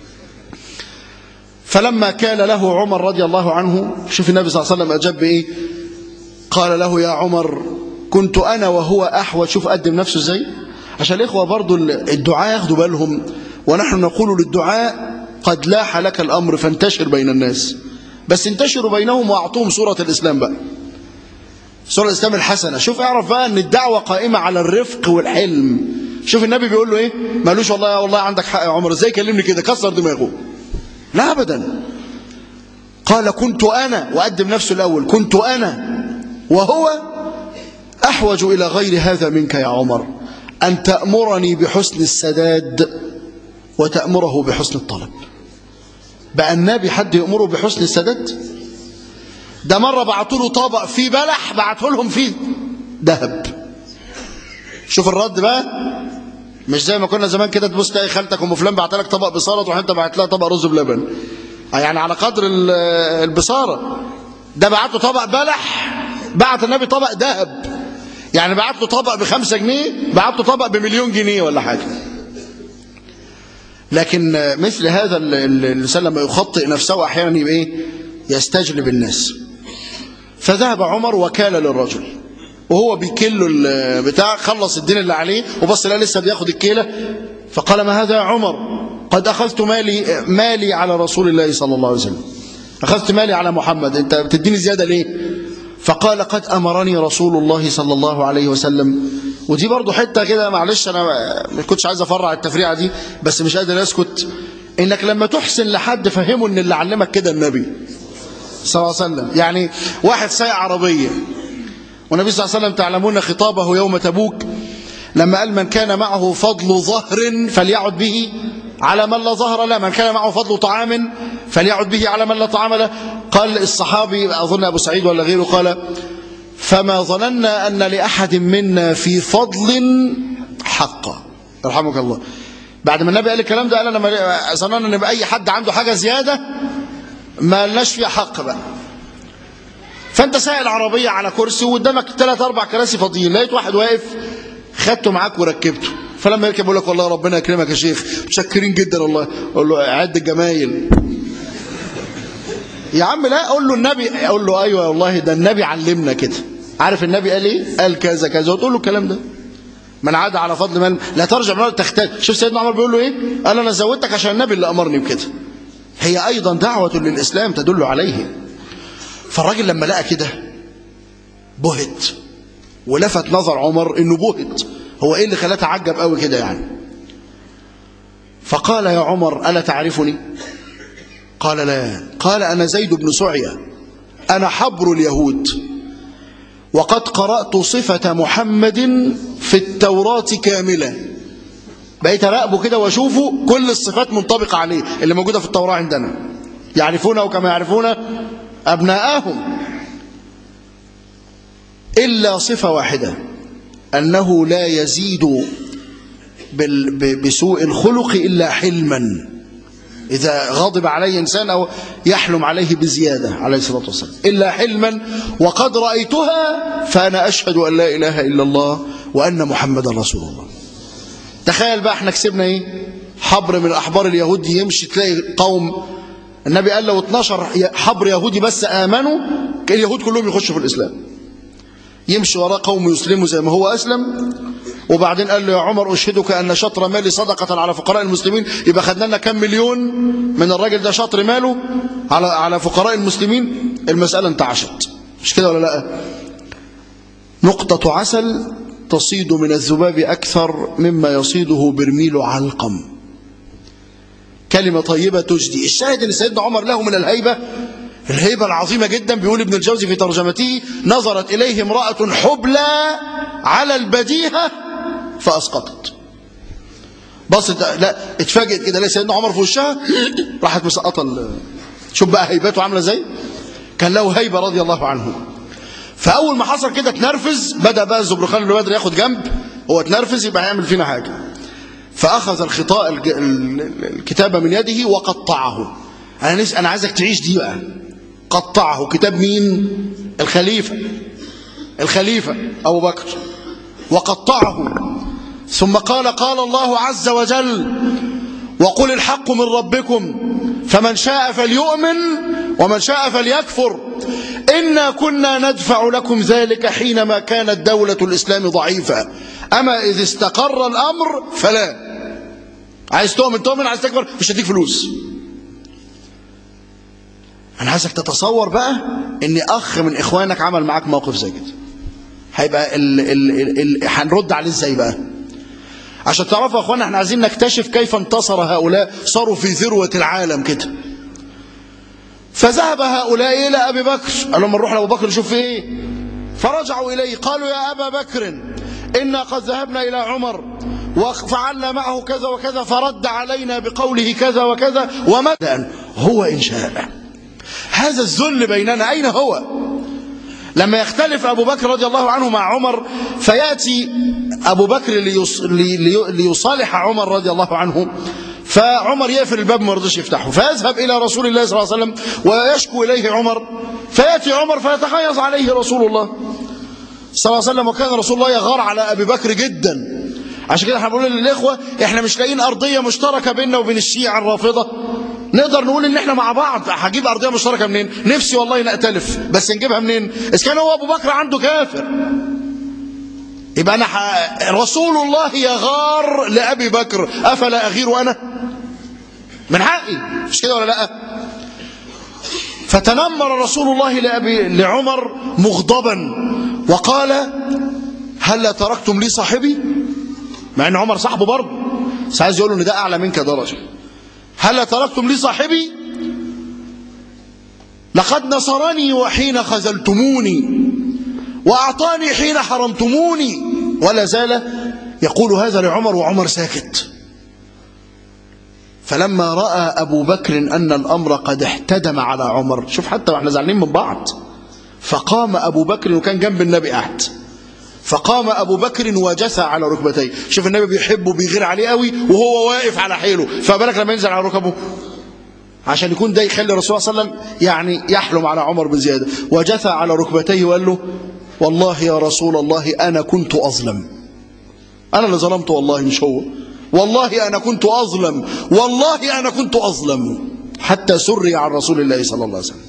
فلما كان له عمر رضي الله عنه شوف النبي صلى الله عليه وسلم أجاب بإيه قال له يا عمر كنت أنا وهو أحوج شوف قدم نفسه ازاي عشان الإخوة برضو الدعاء ياخدوا بالهم ونحن نقول للدعاء قد لاح لك الأمر فانتشر بين الناس بس انتشروا بينهم واعطوهم صورة الإسلام بقى صورة الإسلام الحسنة شوف اعرف بقى أن الدعوة قائمة على الرفق والحلم شوف النبي بيقول له إيه مالوش والله والله عندك حق يا عمر إزاي كلمني كده كسر دماغه لا أبدا قال كنت أنا وقدم نفسه الأول كنت أنا وهو أحوج إلى غير هذا منك يا عمر أن تأمرني بحسن السداد وتأمره بحسن الطلب بقى النبي حد يأمره بحسن السداد ده مرة بعتوا له طبق فيه بلح بعته لهم فيه ذهب شوف الرد بقى مش زي ما كنا زمان كده تبص تلاقي خالتك ام فلان بعت لك طبق بصاره تروح انت بعت لها طبق رز بلبن يعني على قدر البصاره ده بعت له طبق بلح بعت النبي طبق ذهب يعني بعت له طبق بخمسة جنيه بعت له طبق بمليون جنيه ولا حاجه لكن مثل هذا الإنسان لما يخطئ نفسه أحيانا يبقى إيه يستجلب الناس فذهب عمر وكال للرجل وهو بيكل بتاع خلص الدين اللي عليه وبص لا لسه بياخد الكيلة فقال ما هذا يا عمر قد أخذت مالي مالي على رسول الله صلى الله عليه وسلم أخذت مالي على محمد أنت بتديني زيادة ليه فقال قد أمرني رسول الله صلى الله عليه وسلم ودي برضو حتة كده معلش أنا ما كنتش عايز أفرع التفريعة دي بس مش قادر أسكت إنك لما تحسن لحد فهمه إن اللي علمك كده النبي صلى الله عليه وسلم يعني واحد سايق عربية والنبي صلى الله عليه وسلم تعلمون خطابه يوم تبوك لما قال من كان معه فضل ظهر فليعد به على من لا ظهر له من كان معه فضل طعام فليعد به على من لا طعام له قال الصحابي أظن أبو سعيد ولا غيره قال فما ظننا أن لأحد منا في فضل حقا رحمك الله بعد ما النبي قال الكلام ده قال أنا ما ظننا أن أي حد عنده حاجة زيادة ما لناش فيها حق بقى فأنت سائل العربية على كرسي وقدامك ثلاث أربع كراسي فاضيين لقيت واحد واقف خدته معاك وركبته فلما يركب يقول لك والله ربنا يكرمك يا شيخ متشكرين جدا والله اقول له عد الجمايل يا عم لا اقول له النبي اقول له ايوه والله ده النبي علمنا كده عارف النبي قال ايه قال كذا كذا وتقول له الكلام ده من عاد على فضل من لا ترجع من تختار شوف سيدنا عمر بيقول له ايه قال انا زودتك عشان النبي اللي امرني بكده هي ايضا دعوه للاسلام تدل عليه فالراجل لما لقى كده بهت ولفت نظر عمر انه بهت هو ايه اللي خلاه تعجب قوي كده يعني فقال يا عمر الا تعرفني قال لا قال انا زيد بن سعيه انا حبر اليهود وقد قرات صفه محمد في التوراه كامله بقيت اراقبه كده واشوفه كل الصفات منطبقه عليه اللي موجوده في التوراه عندنا يعرفونه كما يعرفون ابناءهم الا صفه واحده أنه لا يزيد بسوء الخلق إلا حلما إذا غضب عليه إنسان أو يحلم عليه بزيادة عليه الصلاة والسلام إلا حلما وقد رأيتها فأنا أشهد أن لا إله إلا الله وأن محمدا رسول الله تخيل بقى احنا كسبنا ايه حبر من أحبار اليهود يمشي تلاقي قوم النبي قال لو 12 حبر يهودي بس آمنوا اليهود كلهم يخشوا في الإسلام يمشي وراه قوم يسلموا زي ما هو أسلم وبعدين قال له يا عمر أشهدك أن شطر مالي صدقة على فقراء المسلمين يبقى خدنا لنا كم مليون من الراجل ده شطر ماله على على فقراء المسلمين المسألة انتعشت مش كده ولا لا نقطة عسل تصيد من الذباب أكثر مما يصيده برميل علقم كلمة طيبة تجدي الشاهد اللي سيدنا عمر له من الهيبة الهيبة العظيمة جدا بيقول ابن الجوزي في ترجمته نظرت إليه امرأة حبلى على البديهة فأسقطت بصت لا اتفاجئت كده ليه سيدنا عمر في وشها راحت مسقطة ال- شوف بقى هيبته عاملة ازاي كان له هيبة رضي الله عنه فأول ما حصل كده اتنرفز بدأ بقى الزبرخان اللي بدر ياخد جنب هو اتنرفز يبقى هيعمل فينا حاجة فأخذ الخطاء الج- ال- ال- الكتاب من يده وقطعه أنا نس... أنا عايزك تعيش دي بقى قطعه كتاب مين الخليفة الخليفة أبو بكر وقطعه ثم قال قال الله عز وجل وقل الحق من ربكم فمن شاء فليؤمن ومن شاء فليكفر إنا كنا ندفع لكم ذلك حينما كانت دولة الإسلام ضعيفة أما إذ استقر الأمر فلا عايز تؤمن تؤمن عايز تكفر مش هديك فلوس أنا عايزك تتصور بقى إن أخ من إخوانك عمل معاك موقف زي كده هيبقى ال ال ال ال هنرد عليه إزاي بقى عشان تعرفوا يا اخوانا احنا عايزين نكتشف كيف انتصر هؤلاء صاروا في ذروة العالم كده فذهب هؤلاء إلى أبي بكر قال لهم نروح لأبو بكر نشوف ايه فرجعوا إليه قالوا يا أبا بكر إنا قد ذهبنا إلى عمر وفعلنا معه كذا وكذا فرد علينا بقوله كذا وكذا ومدى هو إن شاء هذا الذل بيننا أين هو لما يختلف أبو بكر رضي الله عنه مع عمر فيأتي أبو بكر ليص... لي... لي... ليصالح عمر رضي الله عنه فعمر يقفل الباب ما رضيش يفتحه فيذهب إلى رسول الله صلى الله عليه وسلم ويشكو إليه عمر فيأتي عمر فيتحيز عليه رسول الله صلى الله عليه وسلم وكان رسول الله يغار على أبي بكر جدا عشان كده احنا بنقول للإخوة احنا مش لاقيين أرضية مشتركة بيننا وبين الشيعة الرافضة نقدر نقول ان احنا مع بعض هجيب ارضيه مشتركه منين نفسي والله نأتلف بس نجيبها منين اذا كان هو ابو بكر عنده كافر يبقى انا ح... رسول الله يغار لابي بكر افلا اغير انا من حقي مش كده ولا لا فتنمر رسول الله لأبي لعمر مغضبا وقال هل تركتم لي صاحبي مع ان عمر صاحبه برضه بس عايز يقول له ان ده اعلى منك درجه هل تركتم لي صاحبي لقد نصرني وحين خذلتموني وأعطاني حين حرمتموني ولا زال يقول هذا لعمر وعمر ساكت فلما رأى أبو بكر أن الأمر قد احتدم على عمر شوف حتى واحنا زعلانين من بعض فقام أبو بكر وكان جنب النبي قاعد فقام أبو بكر وجثى على ركبتيه شوف النبي بيحبه بيغير عليه قوي وهو واقف على حيله فبالك لما ينزل على ركبه عشان يكون ده يخلي الرسول صلى الله عليه وسلم يعني يحلم على عمر بزيادة وجثى على ركبتيه وقال له والله يا رسول الله أنا كنت أظلم أنا اللي ظلمت والله مش هو والله أنا كنت أظلم والله أنا كنت أظلم حتى سري عن رسول الله صلى الله عليه وسلم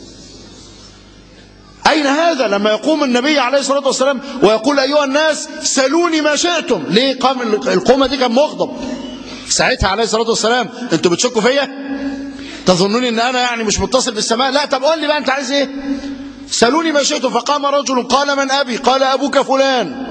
أين هذا لما يقوم النبي عليه الصلاة والسلام ويقول أيها الناس سلوني ما شئتم ليه قام القومة دي كان مغضب ساعتها عليه الصلاة والسلام انتوا بتشكوا فيا تظنوني ان انا يعني مش متصل بالسماء لا طب قول لي بقى انت عايز ايه سلوني ما شئتم فقام رجل قال من ابي قال ابوك فلان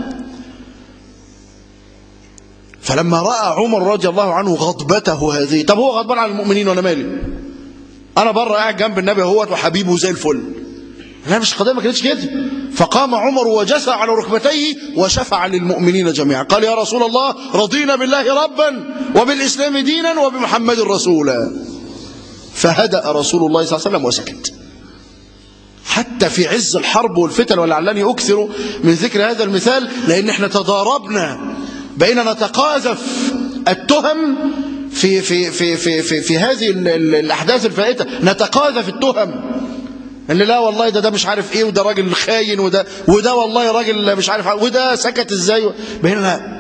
فلما راى عمر رضي الله عنه غضبته هذه طب هو غضبان على المؤمنين وانا مالي انا بره قاعد جنب النبي اهوت وحبيبه زي الفل لا مش القضيه ما كانتش كده فقام عمر وجثى على ركبتيه وشفع للمؤمنين جميعا قال يا رسول الله رضينا بالله ربا وبالاسلام دينا وبمحمد رسولا فهدأ رسول الله صلى الله عليه وسلم وسكت حتى في عز الحرب والفتن ولعلني أكثر من ذكر هذا المثال لأن احنا تضاربنا بقينا نتقاذف التهم في في في في في, في هذه ال ال الأحداث الفائتة نتقاذف التهم ان لا والله ده ده مش عارف ايه وده راجل خاين وده وده والله راجل مش عارف وده سكت ازاي بيننا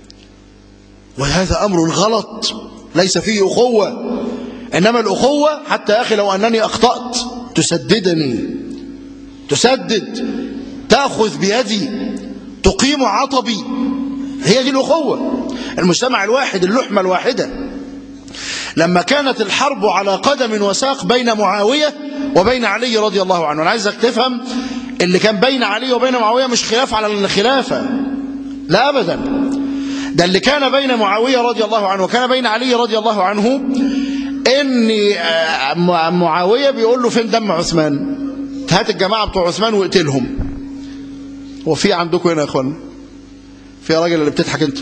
وهذا امر غلط ليس فيه اخوه إنما الأخوة حتى يا أخي لو أنني أخطأت تسددني تسدد تأخذ بيدي تقيم عطبي هي دي الأخوة المجتمع الواحد اللحمة الواحدة لما كانت الحرب على قدم وساق بين معاوية وبين علي رضي الله عنه أنا عايزك تفهم اللي كان بين علي وبين معاوية مش خلاف على الخلافة لا أبدا ده اللي كان بين معاوية رضي الله عنه وكان بين علي رضي الله عنه ان معاوية بيقول له فين دم عثمان هات الجماعة بتوع عثمان واقتلهم وفي عندكم هنا يا اخوان في راجل اللي بتضحك انت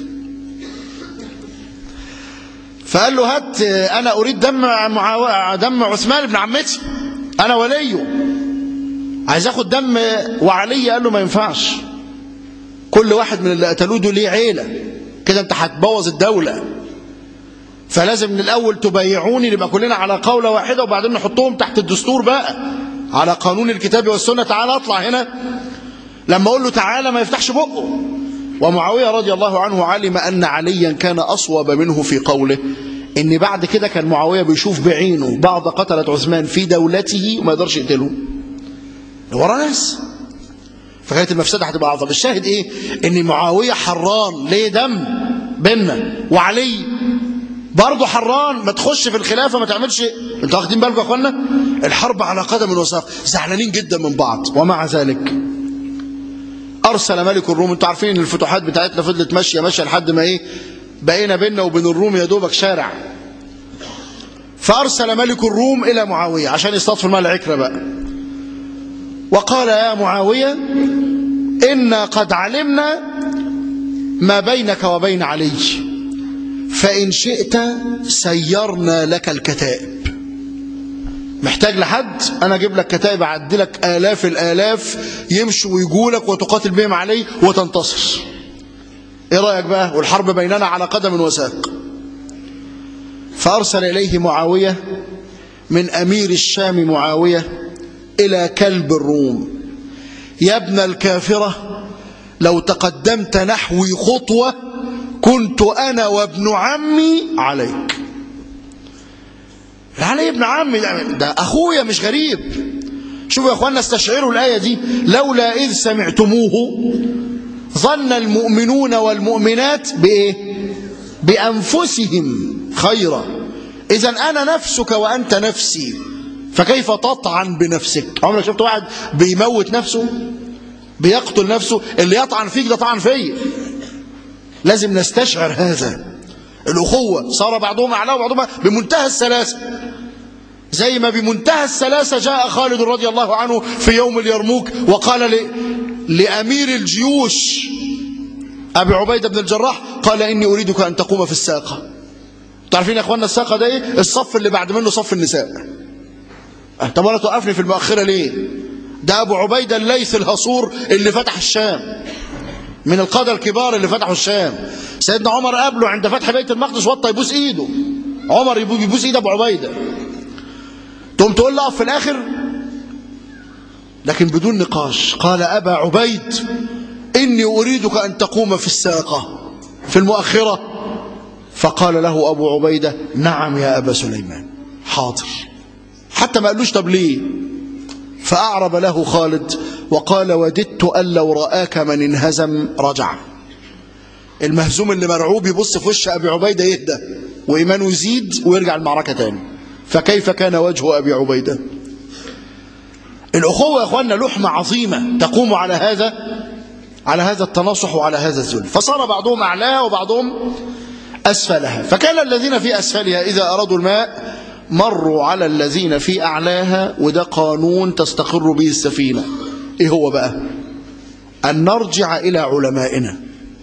فقال له هات انا اريد دم معاوية دم عثمان بن عمتي انا وليه عايز اخد دم وعلي قال له ما ينفعش كل واحد من اللي قتلوه دول ليه عيله كده انت هتبوظ الدوله فلازم من الاول تبايعوني نبقى كلنا على قوله واحده وبعدين نحطهم تحت الدستور بقى على قانون الكتاب والسنه تعالى اطلع هنا لما اقول له تعالى ما يفتحش بقه ومعاويه رضي الله عنه علم ان عليا كان اصوب منه في قوله ان بعد كده كان معاويه بيشوف بعينه بعض قتله عثمان في دولته وما يقدرش يقتلهم ورا ناس فكانت المفسده هتبقى اعظم الشاهد ايه ان معاويه حران ليه دم بينا وعلي برضه حران ما تخش في الخلافه ما تعملش انتوا واخدين بالكم يا اخوانا الحرب على قدم وساق زعلانين جدا من بعض ومع ذلك ارسل ملك الروم انتوا عارفين ان الفتوحات بتاعتنا فضلت ماشيه ماشيه لحد ما ايه بقينا بيننا وبين الروم يا دوبك شارع فارسل ملك الروم الى معاويه عشان يستضفر مال العكره بقى وقال يا معاويه انا قد علمنا ما بينك وبين علي فإن شئت سيرنا لك الكتائب محتاج لحد أنا أجيب لك كتائب أعدي لك آلاف الآلاف يمشوا ويجوا لك وتقاتل بهم عليه وتنتصر إيه رأيك بقى والحرب بيننا على قدم وساق فأرسل إليه معاوية من أمير الشام معاوية إلى كلب الروم يا ابن الكافرة لو تقدمت نحوي خطوة كنت أنا وابن عمي عليك علي ابن عمي ده, ده أخويا مش غريب شوفوا يا أخوانا استشعروا الآية دي لولا إذ سمعتموه ظن المؤمنون والمؤمنات بإيه بأنفسهم خيرا إذا أنا نفسك وأنت نفسي فكيف تطعن بنفسك عمرك شفت واحد بيموت نفسه بيقتل نفسه اللي يطعن فيك ده طعن فيا لازم نستشعر هذا الأخوة صار بعضهم أعلى وبعضهم بمنتهى السلاسة زي ما بمنتهى السلاسة جاء خالد رضي الله عنه في يوم اليرموك وقال ل... لأمير الجيوش أبي عبيدة بن الجراح قال إني أريدك أن تقوم في الساقة تعرفين يا أخوانا الساقة ده إيه؟ الصف اللي بعد منه صف النساء طب ولا توقفني في المؤخرة ليه ده أبو عبيدة الليث الهصور اللي فتح الشام من القادة الكبار اللي فتحوا الشام سيدنا عمر قابله عند فتح بيت المقدس وطى يبوس ايده عمر يبوس ايد ابو عبيده تقوم تقول له اقف في الاخر لكن بدون نقاش قال ابا عبيد اني اريدك ان تقوم في الساقه في المؤخره فقال له ابو عبيده نعم يا ابا سليمان حاضر حتى ما قالوش طب ليه فاعرب له خالد وقال وددت أن لو رآك من انهزم رجع المهزوم اللي مرعوب يبص في وش أبي عبيدة يهدى وإيمانه يزيد ويرجع المعركة تاني فكيف كان وجه أبي عبيدة الأخوة يا أخواننا لحمة عظيمة تقوم على هذا على هذا التناصح وعلى هذا الذل فصار بعضهم أعلاها وبعضهم أسفلها فكان الذين في أسفلها إذا أرادوا الماء مروا على الذين في أعلاها وده قانون تستقر به السفينة ايه هو بقى ان نرجع الى علمائنا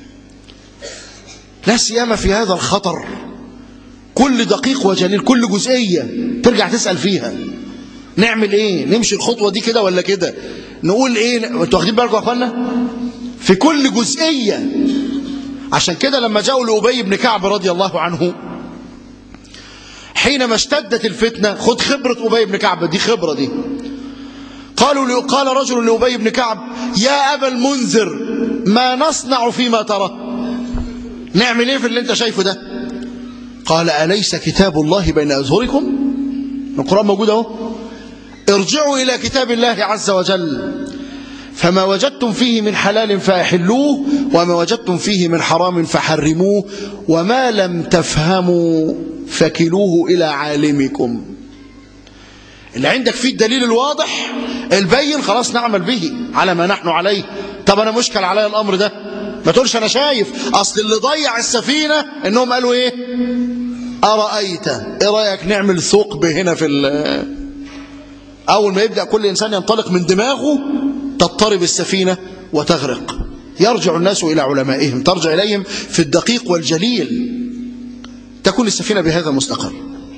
لا سيما في هذا الخطر كل دقيق وجليل كل جزئية ترجع تسأل فيها نعمل ايه نمشي الخطوة دي كده ولا كده نقول ايه انتوا واخدين بالكم يا اخوانا في كل جزئية عشان كده لما جاءوا لأبي بن كعب رضي الله عنه حينما اشتدت الفتنة خد خبرة أبي بن كعب دي خبرة دي قالوا قال رجل لأبي بن كعب يا أبا المنذر ما نصنع فيما ترى نعمل ايه في اللي انت شايفه ده قال أليس كتاب الله بين أظهركم القرآن موجود اهو ارجعوا إلى كتاب الله عز وجل فما وجدتم فيه من حلال فأحلوه وما وجدتم فيه من حرام فحرموه وما لم تفهموا فكلوه إلى عالمكم اللي عندك فيه الدليل الواضح البين خلاص نعمل به على ما نحن عليه طب أنا مشكل علي الأمر ده ما تقولش أنا شايف أصل اللي ضيع السفينة إنهم قالوا إيه أرأيت إيه رأيك نعمل ثقب هنا في ال- أول ما يبدأ كل إنسان ينطلق من دماغه تضطرب السفينة وتغرق يرجع الناس إلى علمائهم ترجع إليهم في الدقيق والجليل تكون السفينة بهذا مستقر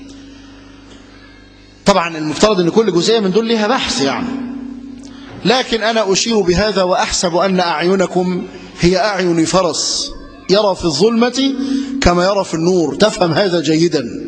طبعا المفترض أن كل جزئية من دول لها بحث يعني لكن أنا أشير بهذا وأحسب أن أعينكم هي أعين فرس يرى في الظلمة كما يرى في النور تفهم هذا جيدا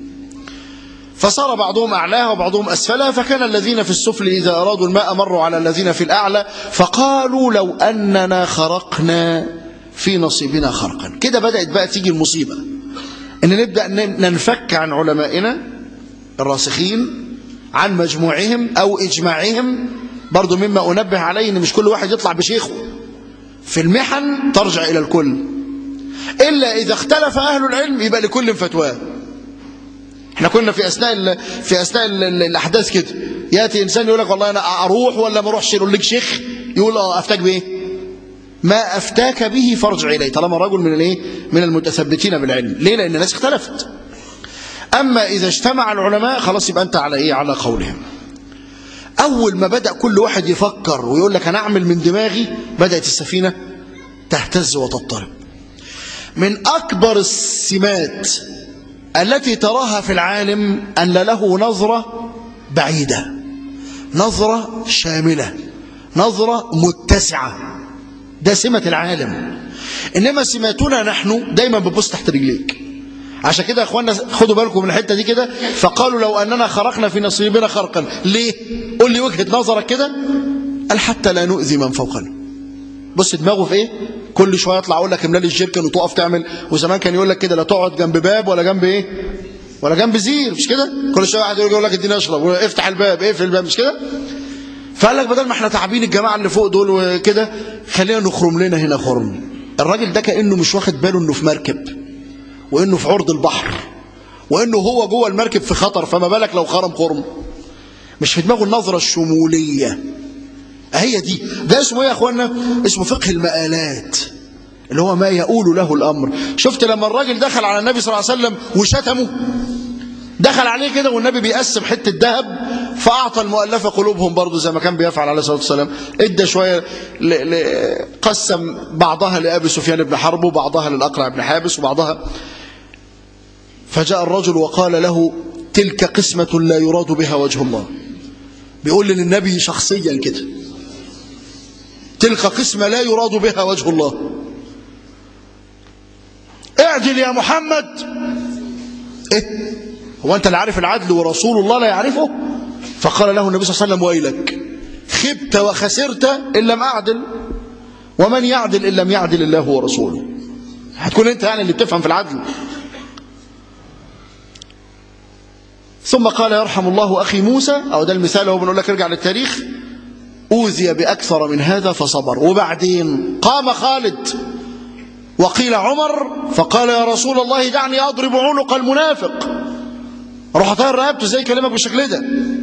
فصار بعضهم أعلاها وبعضهم أسفلها فكان الذين في السفل إذا أرادوا الماء مروا على الذين في الأعلى فقالوا لو أننا خرقنا في نصيبنا خرقا كده بدأت بقى تيجي المصيبة إن نبدأ ننفك عن علمائنا الراسخين عن مجموعهم أو إجماعهم برضو مما أنبه عليه إن مش كل واحد يطلع بشيخه في المحن ترجع إلى الكل إلا إذا اختلف أهل العلم يبقى لكل فتواه احنا كنا في اثناء ال... في اثناء ال... ال- الاحداث كده ياتي انسان يقول لك والله انا اروح ولا ما اروحش يقول لك شيخ يقول اه افتاك بايه ما افتاك به فارجع اليه طالما رجل من الايه من المتثبتين بالعلم ليه لان الناس اختلفت اما اذا اجتمع العلماء خلاص يبقى انت على ايه على قولهم اول ما بدا كل واحد يفكر ويقول لك انا اعمل من دماغي بدات السفينه تهتز وتضطرب من اكبر السمات التي تراها في العالم أن له نظرة بعيدة نظرة شاملة نظرة متسعة ده سمة العالم إنما سماتنا نحن دايما بنبص تحت رجليك عشان كده يا اخوانا خدوا بالكم من الحته دي كده فقالوا لو اننا خرقنا في نصيبنا خرقا ليه قول لي وجهه نظرك كده قال حتى لا نؤذي من فوقنا بص دماغه في ايه كل شويه يطلع يقول لك املالي الجيركن وتقف تعمل وزمان كان يقول لك كده لا تقعد جنب باب ولا جنب ايه ولا جنب زير مش كده كل شويه واحد يقول لك اديني اشرب افتح الباب اقفل الباب مش كده فقال لك بدل ما احنا تعبين الجماعه اللي فوق دول وكده خلينا نخرم لنا هنا خرم الراجل ده كانه مش واخد باله انه في مركب وانه في عرض البحر وانه هو جوه المركب في خطر فما بالك لو خرم خرم مش في دماغه النظره الشموليه هي دي ده اسمه ايه يا اخوانا اسمه فقه المآلات اللي هو ما يقول له الامر شفت لما الراجل دخل على النبي صلى الله عليه وسلم وشتمه دخل عليه كده والنبي بيقسم حته ذهب فاعطى المؤلفه قلوبهم برضه زي ما كان بيفعل عليه الصلاه والسلام ادى شويه ل... ل... قسم بعضها لابي سفيان بن حرب وبعضها للاقرع بن حابس وبعضها فجاء الرجل وقال له تلك قسمه لا يراد بها وجه الله بيقول للنبي شخصيا كده تلك قسمة لا يراد بها وجه الله اعدل يا محمد ايه هو انت اللي عارف العدل ورسول الله لا يعرفه فقال له النبي صلى الله عليه وسلم ويلك خبت وخسرت ان لم اعدل ومن يعدل ان لم يعدل الله ورسوله هتكون انت يعني اللي بتفهم في العدل ثم قال يرحم الله اخي موسى او ده المثال هو بنقول لك ارجع للتاريخ أوذي بأكثر من هذا فصبر وبعدين قام خالد وقيل عمر فقال يا رسول الله دعني أضرب عنق المنافق روح طير رقبته زي كلامك بالشكل ده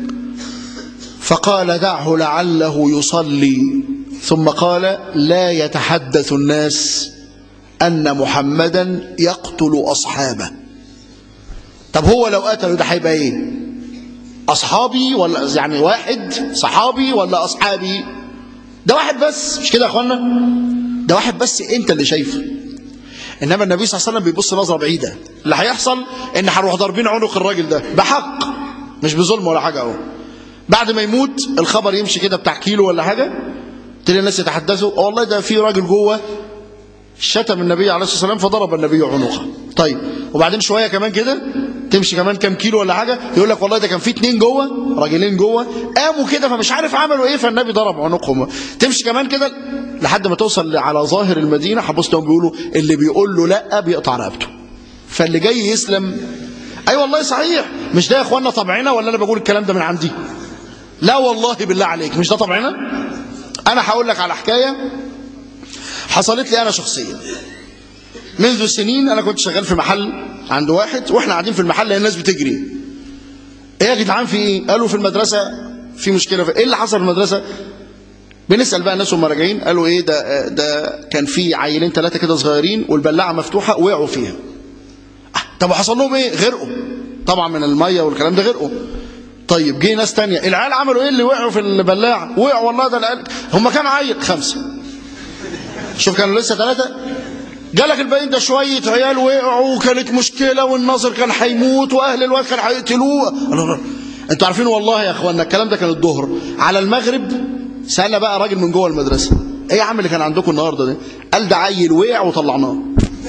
فقال دعه لعله يصلي ثم قال لا يتحدث الناس أن محمدا يقتل أصحابه طب هو لو قتله ده هيبقى ايه أصحابي ولا يعني واحد صحابي ولا أصحابي ده واحد بس مش كده يا أخوانا ده واحد بس أنت اللي شايفه إنما النبي صلى الله عليه وسلم بيبص نظرة بعيدة اللي هيحصل إن هنروح ضاربين عنق الراجل ده بحق مش بظلم ولا حاجة أهو بعد ما يموت الخبر يمشي كده بتاع كيلو ولا حاجة تلاقي الناس يتحدثوا "آه والله ده في راجل جوه شتم النبي عليه الصلاة والسلام فضرب النبي عنقه طيب وبعدين شوية كمان كده تمشي كمان كام كيلو ولا حاجة يقول لك والله ده كان في اتنين جوه راجلين جوه قاموا كده فمش عارف عملوا ايه فالنبي ضرب عنقهم تمشي كمان كده لحد ما توصل على ظاهر المدينة حبوس لهم بيقولوا اللي بيقول له لا بيقطع رقبته فاللي جاي يسلم اي أيوة والله صحيح مش ده يا اخوانا طبعنا ولا انا بقول الكلام ده من عندي لا والله بالله عليك مش ده طبعنا انا هقول لك على حكايه حصلت لي انا شخصيا منذ سنين انا كنت شغال في محل عند واحد واحنا قاعدين في المحل الناس بتجري ايه يا جدعان في ايه قالوا في المدرسه في مشكله في ايه اللي حصل في المدرسه بنسال بقى الناس وهم راجعين قالوا ايه ده ده كان في عيلين ثلاثه كده صغيرين والبلاعه مفتوحه وقعوا فيها آه، طب وحصل لهم ايه غرقوا طبعا من الميه والكلام ده غرقوا طيب جه ناس تانية العيال عملوا ايه اللي وقعوا في البلاعه وقعوا والله ده العيال هم كانوا عيل خمسه شوف كانوا لسه ثلاثه جالك الباقيين ده شويه عيال وقعوا وكانت مشكله والناظر كان هيموت واهل الواد كان هيقتلوه الله الله. انتوا عارفين والله يا اخوانا الكلام ده كان الظهر على المغرب سالنا بقى راجل من جوه المدرسه ايه يا عم اللي كان عندكم النهارده ده قال ده عيل وقع وطلعناه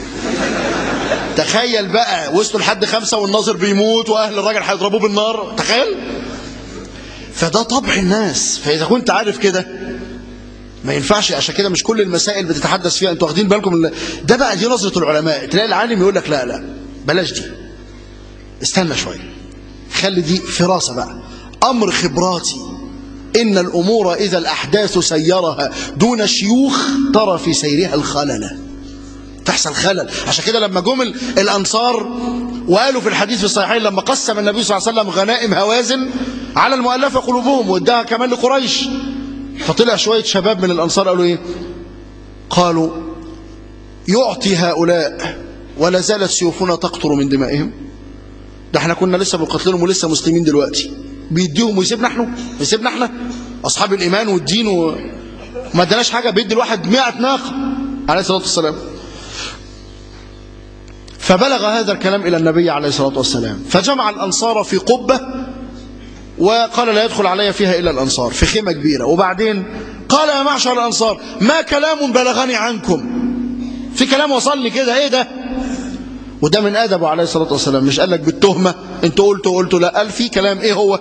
تخيل بقى وصلوا لحد خمسة والناظر بيموت واهل الراجل هيضربوه بالنار تخيل فده طبع الناس فاذا كنت عارف كده ما ينفعش عشان كده مش كل المسائل بتتحدث فيها انتوا واخدين بالكم من ده بقى دي نظره العلماء تلاقي العالم يقول لك لا لا بلاش دي استنى شويه خلي دي فراسه بقى امر خبراتي ان الامور اذا الاحداث سيرها دون شيوخ ترى في سيرها الخلل تحصل خلل عشان كده لما جم ال- الانصار وقالوا في الحديث في الصحيحين لما قسم النبي صلى الله عليه وسلم غنائم هوازن على المؤلفه قلوبهم واداها كمان لقريش فطلع شويه شباب من الانصار قالوا ايه قالوا يعطي هؤلاء ولا زالت سيوفنا تقطر من دمائهم ده احنا كنا لسه بنقتلهم ولسه مسلمين دلوقتي بيديهم ويسيبنا احنا يسيبنا احنا اصحاب الايمان والدين و... ما اداناش حاجه بيدي الواحد 100 ناقه عليه الصلاه والسلام فبلغ هذا الكلام الى النبي عليه الصلاه والسلام فجمع الانصار في قبه وقال لا يدخل علي فيها الا الانصار في خيمه كبيره وبعدين قال يا معشر الانصار ما كلام بلغني عنكم في كلام وصلني كده ايه ده وده من ادبه عليه الصلاه والسلام مش قال لك بالتهمه انت قلت وقلت لا قال في كلام ايه هو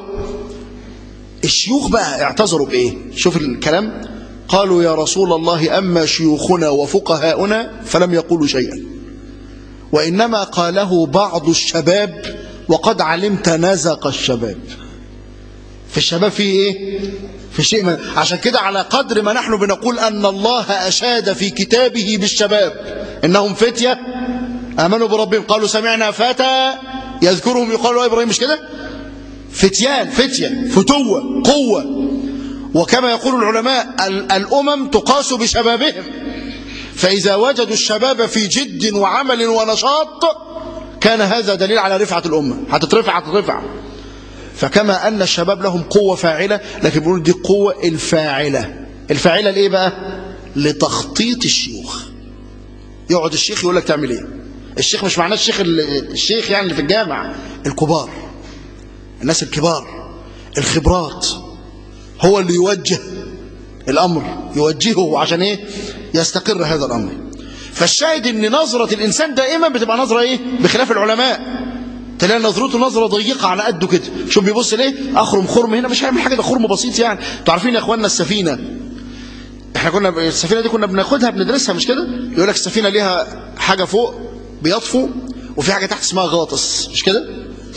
الشيوخ بقى اعتذروا بايه شوف الكلام قالوا يا رسول الله اما شيوخنا وفقهاؤنا فلم يقولوا شيئا وانما قاله بعض الشباب وقد علمت نزق الشباب في الشباب في ايه في شيء من عشان كده على قدر ما نحن بنقول ان الله اشاد في كتابه بالشباب انهم فتيه امنوا بربهم قالوا سمعنا فتى يذكرهم يقال له ابراهيم مش كده فتيان فتيه فتوه قوه وكما يقول العلماء ال- الامم تقاس بشبابهم فاذا وجدوا الشباب في جد وعمل ونشاط كان هذا دليل على رفعه الامه هتترفع هتترفع فكما أن الشباب لهم قوة فاعلة لكن بيقولوا دي قوة الفاعلة الفاعلة لإيه بقى لتخطيط الشيوخ يقعد الشيخ يقول لك تعمل إيه الشيخ مش معناه الشيخ ال- الشيخ يعني اللي في الجامع الكبار الناس الكبار الخبرات هو اللي يوجه الأمر يوجهه عشان إيه يستقر هذا الأمر فالشاهد ان نظرة الإنسان دائما بتبقى نظرة إيه بخلاف العلماء تلاقي نظرته نظرة ضيقة على قده كده شوف بيبص ليه اخرم خرم هنا مش هيعمل حاجة ده خرم بسيط يعني انتوا عارفين يا اخواننا السفينة احنا كنا السفينة دي كنا بناخدها بندرسها مش كده يقول لك السفينة ليها حاجة فوق بيطفو وفي حاجة تحت اسمها غاطس مش كده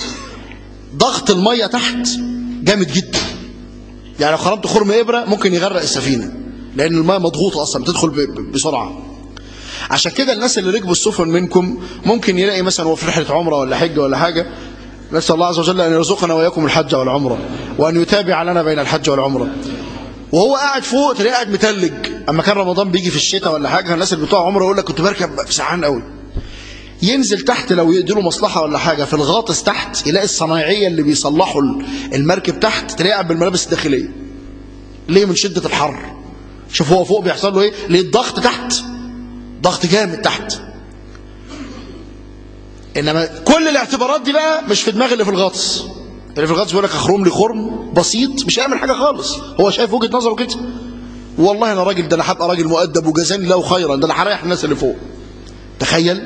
ضغط المية تحت جامد جدا يعني لو خرمت خرم ابرة ممكن يغرق السفينة لان المية مضغوطة اصلا بتدخل ب- ب- بسرعة عشان كده الناس اللي ركبوا السفن منكم ممكن يلاقي مثلا هو في رحله عمره ولا حجه ولا حاجه نسال الله عز وجل ان يرزقنا واياكم الحج والعمره وان يتابع لنا بين الحج والعمره وهو قاعد فوق تلاقيه قاعد متلج اما كان رمضان بيجي في الشتاء ولا حاجه الناس اللي بتوع عمره يقول لك كنت بركب سعان قوي ينزل تحت لو يقدروا مصلحه ولا حاجه في الغاطس تحت يلاقي الصنايعيه اللي بيصلحوا المركب تحت تلاقيه قاعد بالملابس الداخليه ليه من شده الحر شوف هو فوق بيحصل له ايه ليه الضغط تحت ضغط جامد تحت انما كل الاعتبارات دي بقى مش في دماغ اللي في الغطس اللي في الغطس بيقول لك اخرم لي خرم بسيط مش هيعمل حاجه خالص هو شايف وجهه نظره كده والله انا راجل ده انا هبقى راجل مؤدب وجزاني الله خيرا ده انا هريح الناس اللي فوق تخيل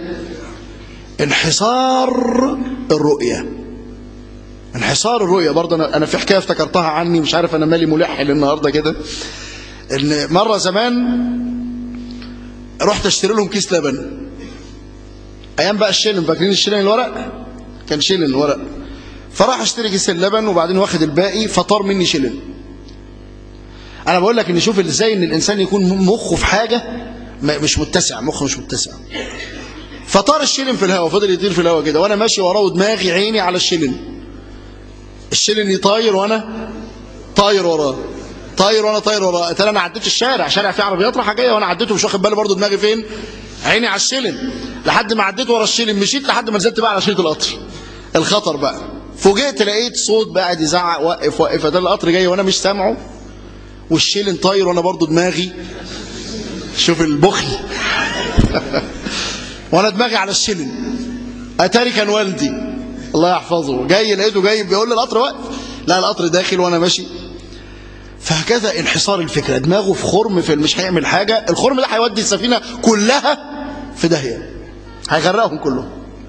انحصار الرؤيه انحصار الرؤيه برضه انا انا في حكايه افتكرتها عني مش عارف انا مالي ملح النهارده كده ان مره زمان رحت اشتري لهم كيس لبن ايام بقى الشيلن فاكرين الشيلن الورق كان شيلن الورق فراح اشتري كيس اللبن وبعدين واخد الباقي فطار مني شيلن انا بقول لك ان شوف ازاي ان الانسان يكون مخه في حاجه م- مش متسع مخه مش متسع فطار الشلن في الهواء فضل يطير في الهواء كده وانا ماشي وراه ودماغي عيني على الشلن الشلن يطاير وانا طاير وراه طاير وانا طاير وراه قلت له انا عديت الشارع شارع فيه عربيات رايحه جايه وانا عديته مش واخد بالي برضه دماغي فين عيني على الشلن لحد ما عديت ورا الشلن مشيت لحد ما نزلت بقى على شريط القطر الخطر بقى فوجئت لقيت صوت بقى قاعد يزعق وقف وقف ده القطر جاي وانا مش سامعه والشيلن طاير وانا برضو دماغي شوف البخل وانا دماغي على الشيلن اتاري كان والدي الله يحفظه جاي لقيته جاي بيقول لي القطر واقف لا القطر داخل وانا ماشي فهكذا انحصار الفكره دماغه في خرم في مش هيعمل حاجه الخرم ده هيودي السفينه كلها في داهيه هيغرقهم كلهم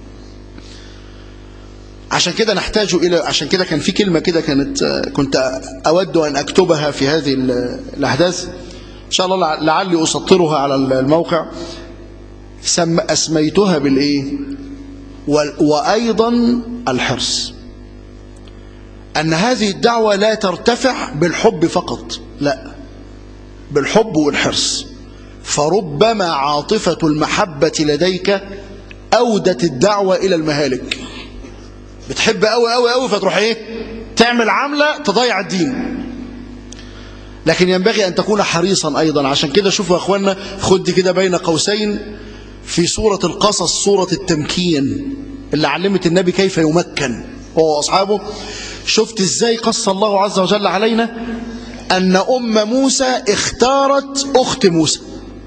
عشان كده نحتاج الى عشان كده كان في كلمه كده كانت آه، كنت اود ان اكتبها في هذه ال- الاحداث ان شاء الله لع- لعلي اسطرها على الموقع سم اسميتها بالايه وال- وايضا الحرص ان هذه الدعوه لا ترتفع بالحب فقط لا بالحب والحرص فربما عاطفه المحبه لديك اودت الدعوه الى المهالك بتحب قوي قوي قوي فتروح ايه تعمل عمله تضيع الدين لكن ينبغي ان تكون حريصا ايضا عشان كده شوفوا يا اخوانا خد كده بين قوسين في سوره القصص سوره التمكين اللي علمت النبي كيف يمكن هو واصحابه شفت ازاي قص الله عز وجل علينا ان ام موسى اختارت اخت موسى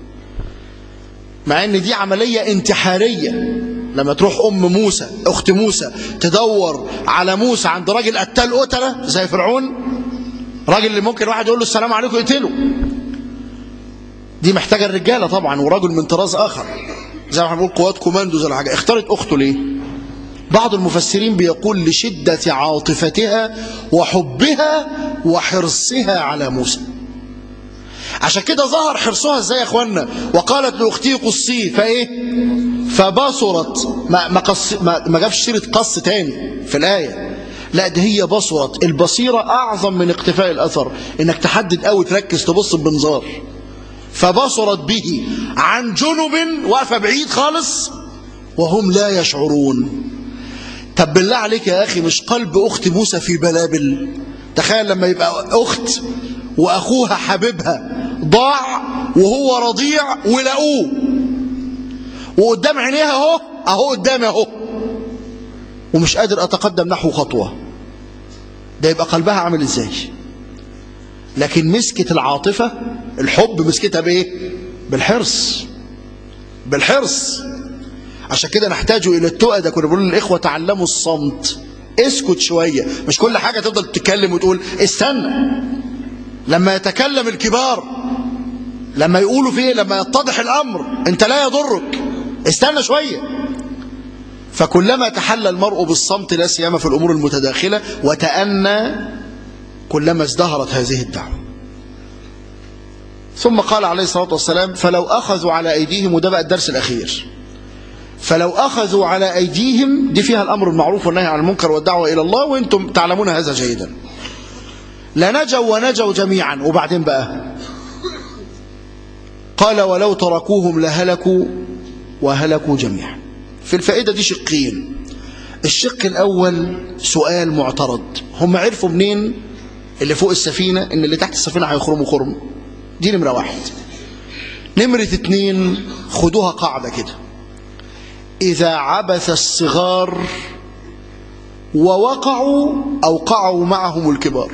مع ان دي عملية انتحارية لما تروح ام موسى اخت موسى تدور على موسى عند راجل قتال قتلة زي فرعون راجل اللي ممكن واحد يقول له السلام عليكم اقتله دي محتاجة الرجالة طبعا ورجل من طراز اخر زي ما احنا بنقول قوات كوماندوز ولا حاجة اختارت اخته ليه بعض المفسرين بيقول لشدة عاطفتها وحبها وحرصها على موسى عشان كده ظهر حرصها ازاي يا اخوانا وقالت لاختي قصيه فايه فبصرت ما ما, قص ما, ما جابش سيره قص تاني في الايه لا ده هي بصرت البصيره اعظم من اقتفاء الاثر انك تحدد قوي تركز تبص بمنظار فبصرت به عن جنب واقفه بعيد خالص وهم لا يشعرون طب بالله عليك يا اخي مش قلب اخت موسى في بلابل تخيل لما يبقى اخت واخوها حبيبها ضاع وهو رضيع ولقوه وقدام عينيها اهو اهو قدامي اهو ومش قادر اتقدم نحو خطوه ده يبقى قلبها عامل ازاي لكن مسكت العاطفه الحب مسكتها بايه بالحرص بالحرص عشان كده نحتاج الى التقى ده كنا بنقول للاخوه تعلموا الصمت اسكت شويه مش كل حاجه تفضل تتكلم وتقول استنى لما يتكلم الكبار لما يقولوا فيه لما يتضح الامر انت لا يضرك استنى شويه فكلما تحلى المرء بالصمت لا سيما في الامور المتداخله وتأنى كلما ازدهرت هذه الدعوه ثم قال عليه الصلاه والسلام فلو اخذوا على ايديهم وده بقى الدرس الاخير فلو أخذوا على أيديهم دي فيها الأمر المعروف والنهي عن المنكر والدعوة إلى الله وأنتم تعلمون هذا جيدا لنجوا ونجوا جميعا وبعدين بقى قال ولو تركوهم لهلكوا وهلكوا جميعا في الفائدة دي شقين الشق الأول سؤال معترض هم عرفوا منين اللي فوق السفينة ان اللي تحت السفينة هيخرموا خرم دي نمرة واحد نمرة اتنين خدوها قاعدة كده إذا عبث الصغار ووقعوا أوقعوا معهم الكبار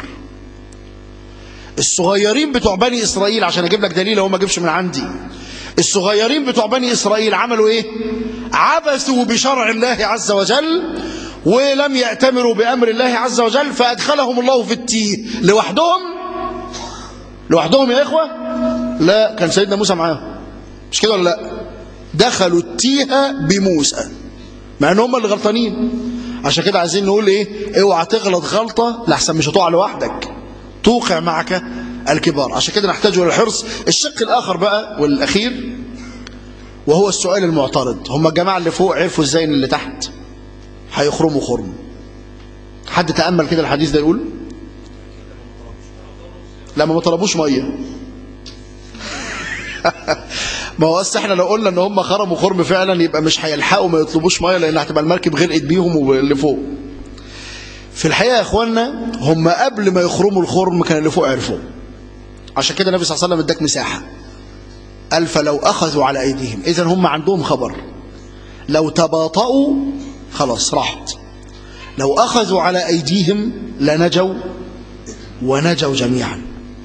الصغيرين بتوع بني إسرائيل عشان أجيب لك دليل هو ما جيبش من عندي الصغيرين بتوع بني إسرائيل عملوا إيه عبثوا بشرع الله عز وجل ولم يأتمروا بأمر الله عز وجل فأدخلهم الله في التيه لوحدهم لوحدهم يا إخوة لا كان سيدنا موسى معاهم مش كده ولا لا دخلوا التيهة بموسى مع ان هم اللي غلطانين عشان كده عايزين نقول ايه اوعى تغلط غلطة لحسن مش هتقع لوحدك توقع معك الكبار عشان كده نحتاج الى الحرص الشق الاخر بقى والاخير وهو السؤال المعترض هم الجماعة اللي فوق عرفوا ازاي ان اللي تحت هيخرموا خرم حد تأمل كده الحديث ده يقول لما ما طلبوش ميه ما هو اصل احنا لو قلنا ان هم خرموا خرم فعلا يبقى مش هيلحقوا ما يطلبوش ميه لان هتبقى المركب غرقت بيهم واللي فوق في الحقيقه يا اخوانا هم قبل ما يخرموا الخرم كان اللي فوق عرفوا عشان كده النبي صلى الله عليه وسلم اداك مساحه قال فلو اخذوا على ايديهم اذا هم عندهم خبر لو تباطؤوا خلاص راحت لو اخذوا على ايديهم لنجوا ونجوا جميعا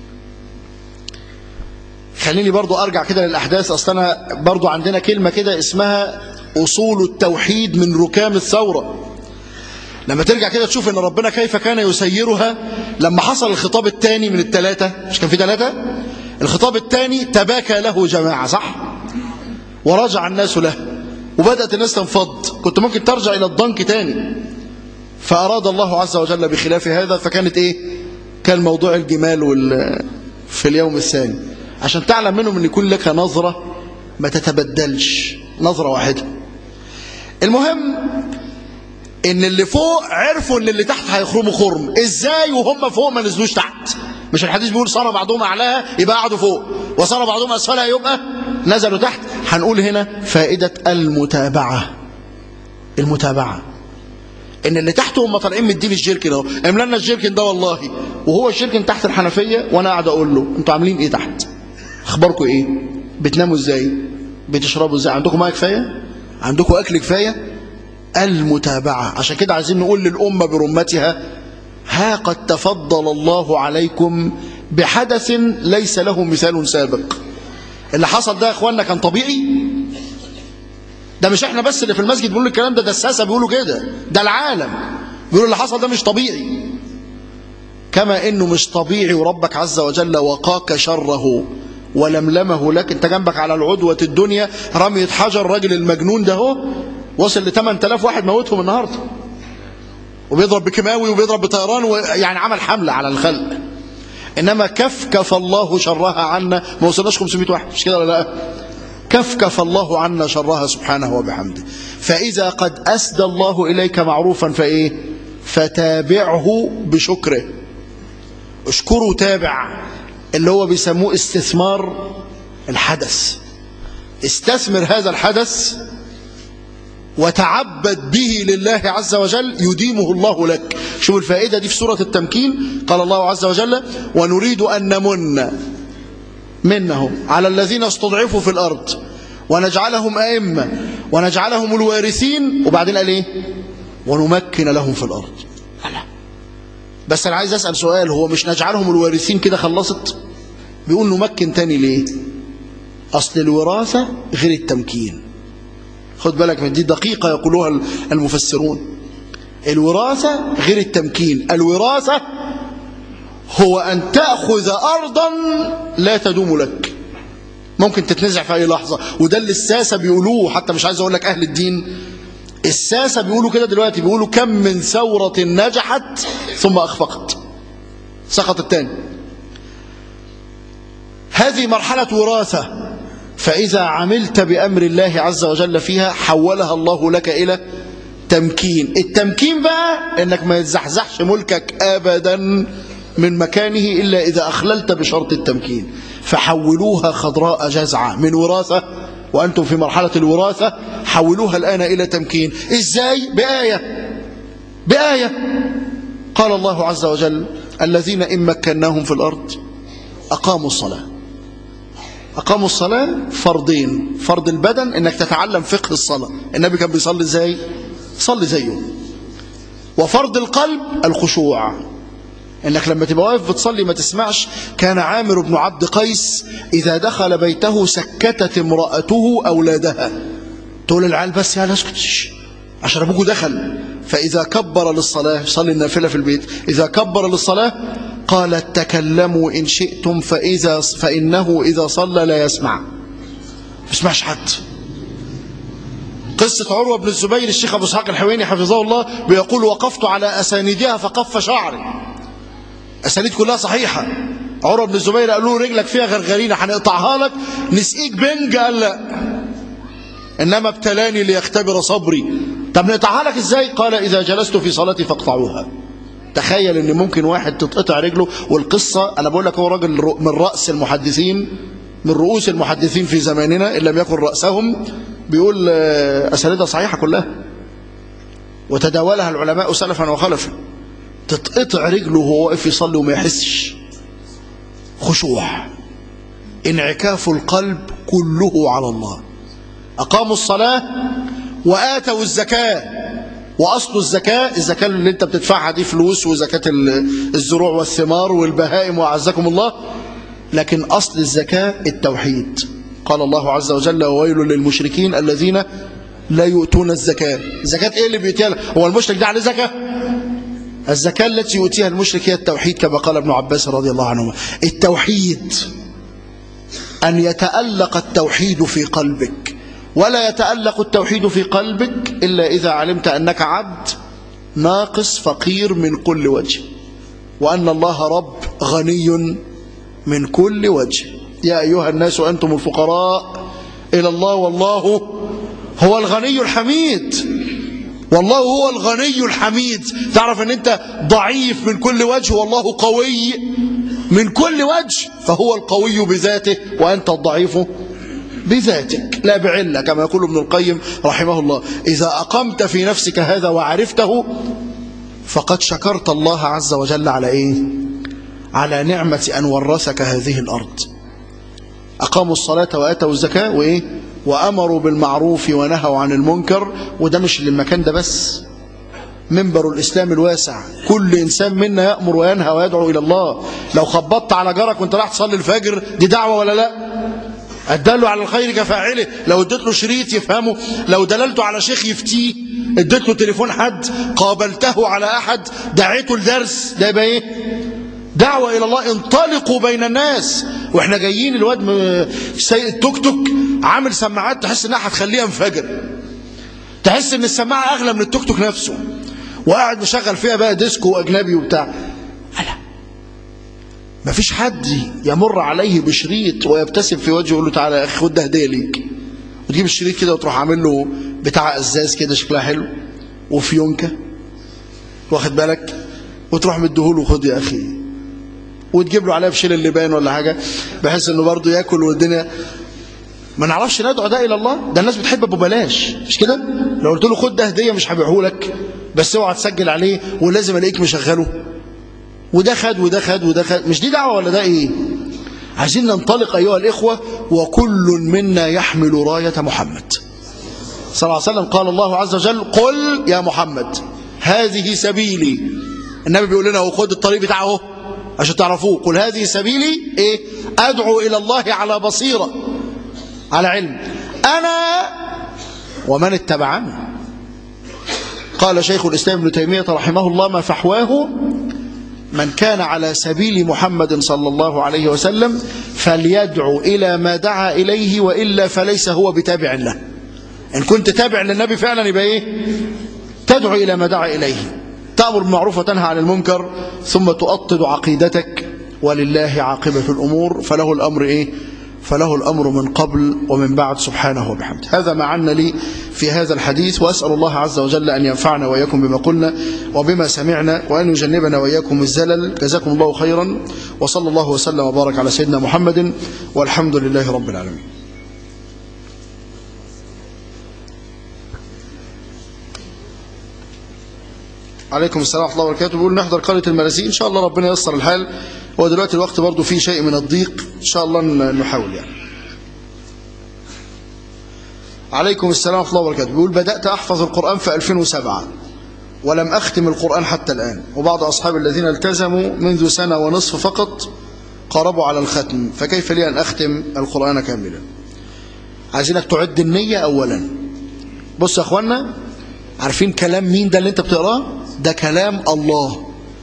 خليني برضو ارجع كده للاحداث اصل انا برضو عندنا كلمه كده اسمها اصول التوحيد من ركام الثوره لما ترجع كده تشوف ان ربنا كيف كان يسيرها لما حصل الخطاب الثاني من الثلاثه مش كان في ثلاثه الخطاب الثاني تباكى له جماعه صح ورجع الناس له وبدات الناس تنفض كنت ممكن ترجع الى الضنك تاني فاراد الله عز وجل بخلاف هذا فكانت ايه كان موضوع الجمال وال في اليوم الثاني عشان تعلم منهم ان يكون لك نظرة ما تتبدلش نظرة واحدة المهم ان اللي فوق عرفوا ان اللي تحت هيخرموا خرم ازاي وهم فوق ما نزلوش تحت مش الحديث بيقول صار بعضهم اعلاها يبقى قعدوا فوق وصار بعضهم اسفلها يبقى نزلوا تحت هنقول هنا فائدة المتابعة المتابعة ان اللي تحت هم طالعين مدين الجيركن اهو املا لنا الجيركن ده والله وهو الجيركن تحت الحنفيه وانا قاعد اقول له انتوا عاملين ايه تحت اخباركم ايه بتناموا ازاي بتشربوا ازاي عندكم ميه كفايه عندكم اكل كفايه المتابعه عشان كده عايزين نقول للامه برمتها ها قد تفضل الله عليكم بحدث ليس له مثال سابق اللي حصل ده يا اخوانا كان طبيعي ده مش احنا بس اللي في المسجد بيقولوا الكلام ده ده الساسه بيقولوا كده ده العالم بيقولوا اللي حصل ده مش طبيعي كما انه مش طبيعي وربك عز وجل وقاك شره ولملمه لك انت جنبك على العدوة الدنيا رمية حجر الراجل المجنون ده هو وصل ل 8000 واحد موتهم النهارده وبيضرب بكيماوي وبيضرب بطيران ويعني عمل حملة على الخلق انما كفكف الله شرها عنا ما وصلناش 500 واحد مش كده ولا لا كفكف الله عنا شرها سبحانه وبحمده فإذا قد أسدى الله إليك معروفا فإيه فتابعه بشكره اشكره تابع اللي هو بيسموه استثمار الحدث استثمر هذا الحدث وتعبد به لله عز وجل يديمه الله لك شوف الفائدة دي في سورة التمكين قال الله عز وجل ونريد أن نمن منهم على الذين استضعفوا في الأرض ونجعلهم أئمة ونجعلهم الوارثين وبعدين قال إيه ونمكن لهم في الأرض لا. بس أنا عايز أسأل سؤال هو مش نجعلهم الوارثين كده خلصت بيقول نمكن تاني ليه أصل الوراثة غير التمكين خد بالك من دي دقيقة يقولوها المفسرون الوراثة غير التمكين الوراثة هو أن تأخذ أرضا لا تدوم لك ممكن تتنزع في أي لحظة وده اللي الساسة بيقولوه حتى مش عايز أقول لك أهل الدين الساسة بيقولوا كده دلوقتي بيقولوا كم من ثورة نجحت ثم أخفقت سقط الثاني هذه مرحلة وراثة فإذا عملت بأمر الله عز وجل فيها حولها الله لك إلى تمكين التمكين بقى إنك ما يتزحزحش ملكك أبدا من مكانه إلا إذا أخللت بشرط التمكين فحولوها خضراء جزعة من وراثة وأنتم في مرحلة الوراثة حولوها الآن إلى تمكين إزاي؟ بآية بآية قال الله عز وجل الذين إن مكناهم في الأرض أقاموا الصلاة أقاموا الصلاة فرضين فرض البدن إنك تتعلم فقه الصلاة النبي كان بيصلي إزاي صلي زيه وفرض القلب الخشوع انك لما تبقى واقف بتصلي ما تسمعش كان عامر بن عبد قيس اذا دخل بيته سكتت امراته اولادها تقول العيال بس يا اسكت عشان ابوكوا دخل فاذا كبر للصلاه صلي النافله في البيت اذا كبر للصلاه قالت تكلموا ان شئتم فاذا فانه اذا صلى لا يسمع ما يسمعش حد قصة عروة بن الزبير الشيخ أبو اسحاق الحويني حفظه الله بيقول وقفت على أساندها فقف شعري أسانيد كلها صحيحة عروة بن الزبير قالوا له رجلك فيها غرغرينة هنقطعها لك نسقيك بنج قال لا إنما ابتلاني ليختبر صبري طب نقطعها لك إزاي قال إذا جلست في صلاتي فاقطعوها تخيل ان ممكن واحد تتقطع رجله والقصة انا بقول لك هو راجل من رأس المحدثين من رؤوس المحدثين في زماننا ان لم يكن رأسهم بيقول آه، اسانيدها صحيحة كلها وتداولها العلماء سلفا وخلفا تتقطع رجله وهو واقف يصلي وما يحسش خشوع انعكاف القلب كله على الله أقاموا الصلاة وآتوا الزكاة وأصل الزكاة الزكاة اللي انت بتدفعها دي فلوس وزكاة ال- الزروع والثمار والبهائم وأعزكم الله لكن أصل الزكاة التوحيد قال الله عز وجل وويل للمشركين الذين لا يؤتون الزكاة الزكاة ايه اللي بيؤتيها هو المشرك ده عليه زكاة الزكاة التي يؤتيها المشرك هي التوحيد كما قال ابن عباس رضي الله عنهما التوحيد أن يتألق التوحيد في قلبك ولا يتألق التوحيد في قلبك إلا إذا علمت أنك عبد ناقص فقير من كل وجه وأن الله رب غني من كل وجه يا أيها الناس أنتم الفقراء إلى الله والله هو الغني الحميد والله هو الغني الحميد تعرف ان انت ضعيف من كل وجه والله قوي من كل وجه فهو القوي بذاته وانت الضعيف بذاتك لا بعلة كما يقول ابن القيم رحمه الله إذا أقمت في نفسك هذا وعرفته فقد شكرت الله عز وجل على إيه على نعمة أن ورثك هذه الأرض أقاموا الصلاة وآتوا الزكاة وإيه وأمروا بالمعروف ونهوا عن المنكر وده مش للمكان ده بس منبر الإسلام الواسع كل إنسان منا يأمر وينهى ويدعو إلى الله لو خبطت على جارك وانت راح تصلي الفجر دي دعوة ولا لا الدل على الخير كفاعله لو اديت له شريط يفهمه لو دللته على شيخ يفتيه اديت له تليفون حد قابلته على أحد دعيته لدرس ده يبقى ايه دعوة إلى الله انطلقوا بين الناس واحنا جايين الواد م- سايق التوك توك عامل سماعات تحس انها هتخليها انفجر تحس ان السماعة اغلى من التوك توك نفسه وقاعد مشغل فيها بقى ديسكو واجنبي وبتاع ألا مفيش حد يمر عليه بشريط ويبتسم في وجهه يقول له تعالى يا اخي خد ده هديه ليك وتجيب الشريط كده وتروح عامل له بتاع ازاز كده شكلها حلو وفيونكه واخد بالك وتروح مديهوله خد يا اخي وتجيب له عليها بشيل اللبان ولا حاجه بحيث انه برضه ياكل والدنيا ما نعرفش ندعو ده الى الله ده الناس بتحب ببلاش مش كده لو قلت له خد ده هديه مش هبيعه لك بس اوعى تسجل عليه ولازم الاقيك مشغله وده خد وده خد وده خد مش دي دعوه ولا ده ايه عايزين ننطلق ايها الاخوه وكل منا يحمل رايه محمد صلى الله عليه وسلم قال الله عز وجل قل يا محمد هذه سبيلي النبي بيقول لنا هو خد الطريق بتاعه اهو عشان تعرفوه قل هذه سبيلي ايه ادعو الى الله على بصيره على علم انا ومن اتبعني قال شيخ الاسلام ابن تيميه رحمه الله ما فحواه من كان على سبيل محمد صلى الله عليه وسلم فليدعو الى ما دعا اليه والا فليس هو بتابع له ان كنت تابع للنبي فعلا يبقى ايه تدعو الى ما دعا اليه تامر بالمعروف وتنهى عن المنكر ثم تؤطد عقيدتك ولله عاقبه الامور فله الامر ايه فله الأمر من قبل ومن بعد سبحانه وبحمده هذا ما عنا لي في هذا الحديث وأسأل الله عز وجل أن ينفعنا وإياكم بما قلنا وبما سمعنا وأن يجنبنا وإياكم الزلل جزاكم الله خيرا وصلى الله وسلم وبارك على سيدنا محمد والحمد لله رب العالمين عليكم السلام ورحمة الله وبركاته بيقول نحضر قرية المراسي إن شاء الله ربنا ييسر الحال هو دلوقتي الوقت برضو فيه شيء من الضيق إن شاء الله نحاول يعني عليكم السلام ورحمة الله وبركاته بيقول بدأت أحفظ القرآن في 2007 ولم أختم القرآن حتى الآن وبعض أصحاب الذين التزموا منذ سنة ونصف فقط قربوا على الختم فكيف لي أن أختم القرآن كاملا عايزينك تعد النية أولا بص يا أخوانا عارفين كلام مين ده اللي انت بتقراه ده كلام الله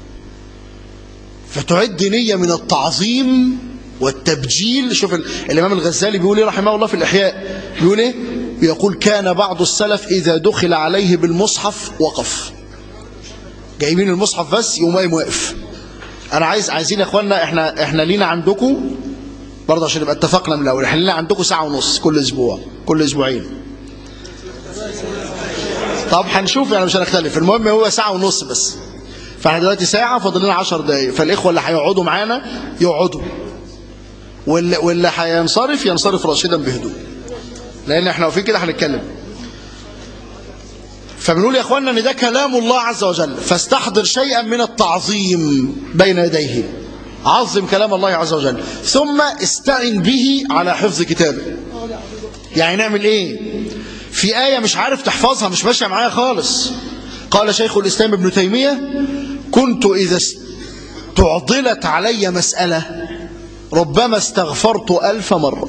فتعد نية من التعظيم والتبجيل شوف الإمام الغزالي بيقول ايه رحمه الله في الإحياء بيقول ايه بيقول كان بعض السلف إذا دخل عليه بالمصحف وقف جايبين المصحف بس يقوم قايم واقف انا عايز عايزين يا اخوانا احنا احنا لينا عندكم برضه عشان نبقى اتفقنا من الاول احنا لينا عندكم ساعه ونص كل اسبوع كل اسبوعين طب هنشوف يعني مش هنختلف المهم هو ساعه ونص بس فاحنا دلوقتي ساعة فاضل لنا 10 دقايق فالإخوة اللي هيقعدوا معانا يقعدوا واللي, واللي هينصرف ينصرف راشدا بهدوء لأن احنا واقفين كده هنتكلم فبنقول يا اخوانا ان ده كلام الله عز وجل فاستحضر شيئا من التعظيم بين يديه عظم كلام الله عز وجل ثم استعن به على حفظ كتابه يعني نعمل ايه في آية مش عارف تحفظها مش ماشية معايا خالص قال شيخ الإسلام ابن تيمية كنت إذا تعضلت علي مسألة ربما استغفرت ألف مرة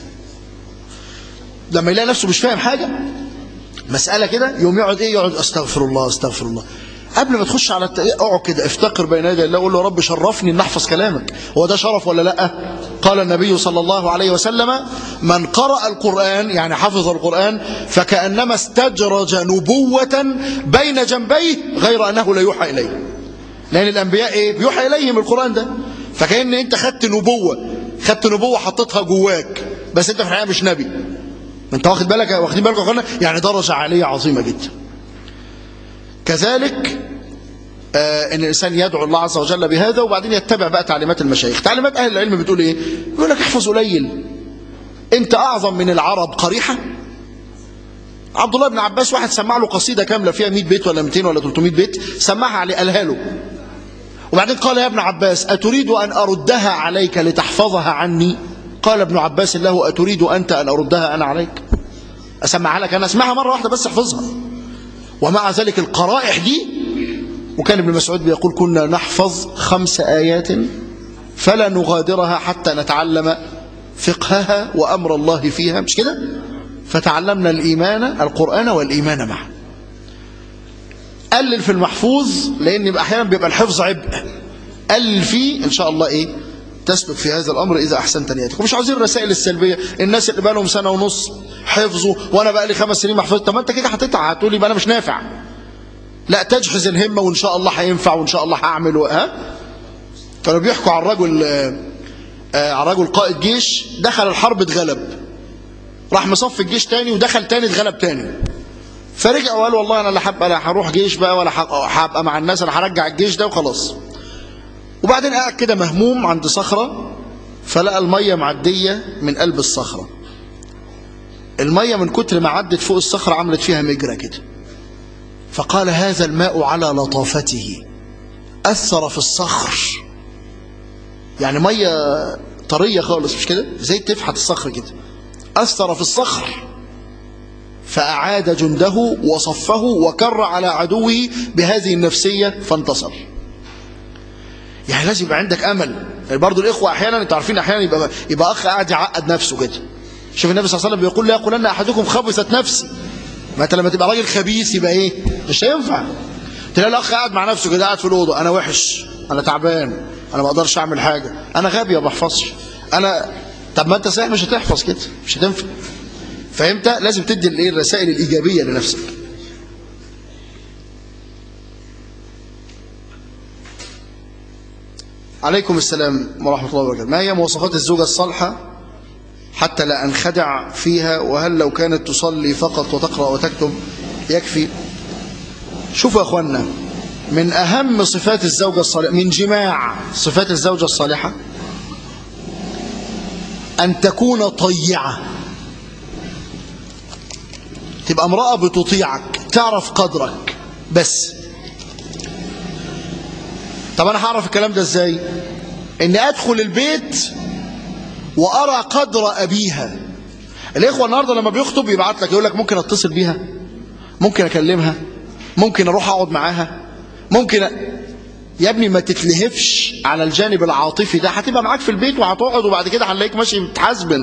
لما يلاقي نفسه مش فاهم حاجة مسألة كده يوم يقعد ايه يقعد استغفر الله استغفر الله قبل ما تخش على الت... اقعد كده افتقر بين يدي الله قول له يا رب شرفني ان احفظ كلامك هو ده شرف ولا لا قال النبي صلى الله عليه وسلم من قرأ القرآن يعني حفظ القرآن فكأنما استجرج نبوة بين جنبيه غير انه لا يوحى اليه لان الانبياء ايه بيوحى اليهم القرآن ده فكأن انت خدت نبوة خدت نبوة حطيتها جواك بس انت في الحقيقة مش نبي ما انت واخد بالك واخدين بالك يا اخوانا يعني درجة عالية عظيمة جدا كذلك آه ان الانسان يدعو الله عز وجل بهذا وبعدين يتبع بقى تعليمات المشايخ تعليمات اهل العلم بتقول ايه يقول لك احفظ قليل انت اعظم من العرب قريحه عبد الله بن عباس واحد سمع له قصيده كامله فيها 100 بيت ولا 200 ولا 300 بيت سمعها عليه قالها له وبعدين قال يا ابن عباس اتريد ان اردها عليك لتحفظها عني قال ابن عباس له اتريد انت ان اردها انا عليك اسمعها لك انا اسمعها مره واحده بس احفظها ومع ذلك القرائح دي وكان ابن مسعود بيقول كنا نحفظ خمس آيات فلا نغادرها حتى نتعلم فقهها وأمر الله فيها مش كده فتعلمنا الإيمان القرآن والإيمان معا قلل في المحفوظ لأن أحيانا بيبقى الحفظ عبء قلل فيه إن شاء الله إيه تسلك في هذا الأمر إذا أحسنت نيتك ومش عاوزين الرسائل السلبية الناس اللي بقى لهم سنة ونص حفظوا وأنا بقى لي خمس سنين ما حفظت طب ما أنت كده هتتعب هتقول لي بقى أنا مش نافع لا تجهز الهمة وإن شاء الله هينفع وإن شاء الله هعمل ها كانوا بيحكوا عن رجل آه عن رجل قائد جيش دخل الحرب اتغلب راح مصف الجيش تاني ودخل تاني اتغلب تاني فرجع وقال والله انا لا هبقى لا هروح جيش بقى ولا هبقى مع الناس انا هرجع الجيش ده وخلاص وبعدين قاعد كده مهموم عند صخرة فلقى المية معدية من قلب الصخرة المية من كتر ما عدت فوق الصخرة عملت فيها مجرى كده فقال هذا الماء على لطافته أثر في الصخر يعني مية طرية خالص مش كده زي تفحت الصخر كده أثر في الصخر فأعاد جنده وصفه وكر على عدوه بهذه النفسية فانتصر يعني لازم يبقى عندك امل يعني برضه الاخوه احيانا انتوا عارفين احيانا يبقى يبقى اخ قاعد يعقد نفسه كده شوف النبي صلى الله عليه وسلم بيقول لا يقولن احدكم خبثت نفسي ما انت لما تبقى راجل خبيث يبقى ايه مش هينفع تلاقي الاخ قاعد مع نفسه كده قاعد في الاوضه انا وحش انا تعبان انا ما اقدرش اعمل حاجه انا غبي ما بحفظش انا طب ما انت صحيح مش هتحفظ كده مش هتنفع فهمت لازم تدي الايه الرسائل الايجابيه لنفسك عليكم السلام ورحمة الله وبركاته ما هي مواصفات الزوجة الصالحة حتى لا أنخدع فيها وهل لو كانت تصلي فقط وتقرأ وتكتب يكفي شوفوا يا أخوانا من أهم صفات الزوجة الصالحة من جماع صفات الزوجة الصالحة أن تكون طيعة تبقى امرأة بتطيعك تعرف قدرك بس طب انا هعرف الكلام ده ازاي اني ادخل البيت وارى قدر ابيها الاخوه النهارده لما بيخطب يبعت لك يقول لك ممكن اتصل بيها ممكن اكلمها ممكن اروح اقعد معاها ممكن أ... يا ابني ما تتلهفش على الجانب العاطفي ده هتبقى معاك في البيت وهتقعد وبعد كده هنلاقيك ماشي متحاسبن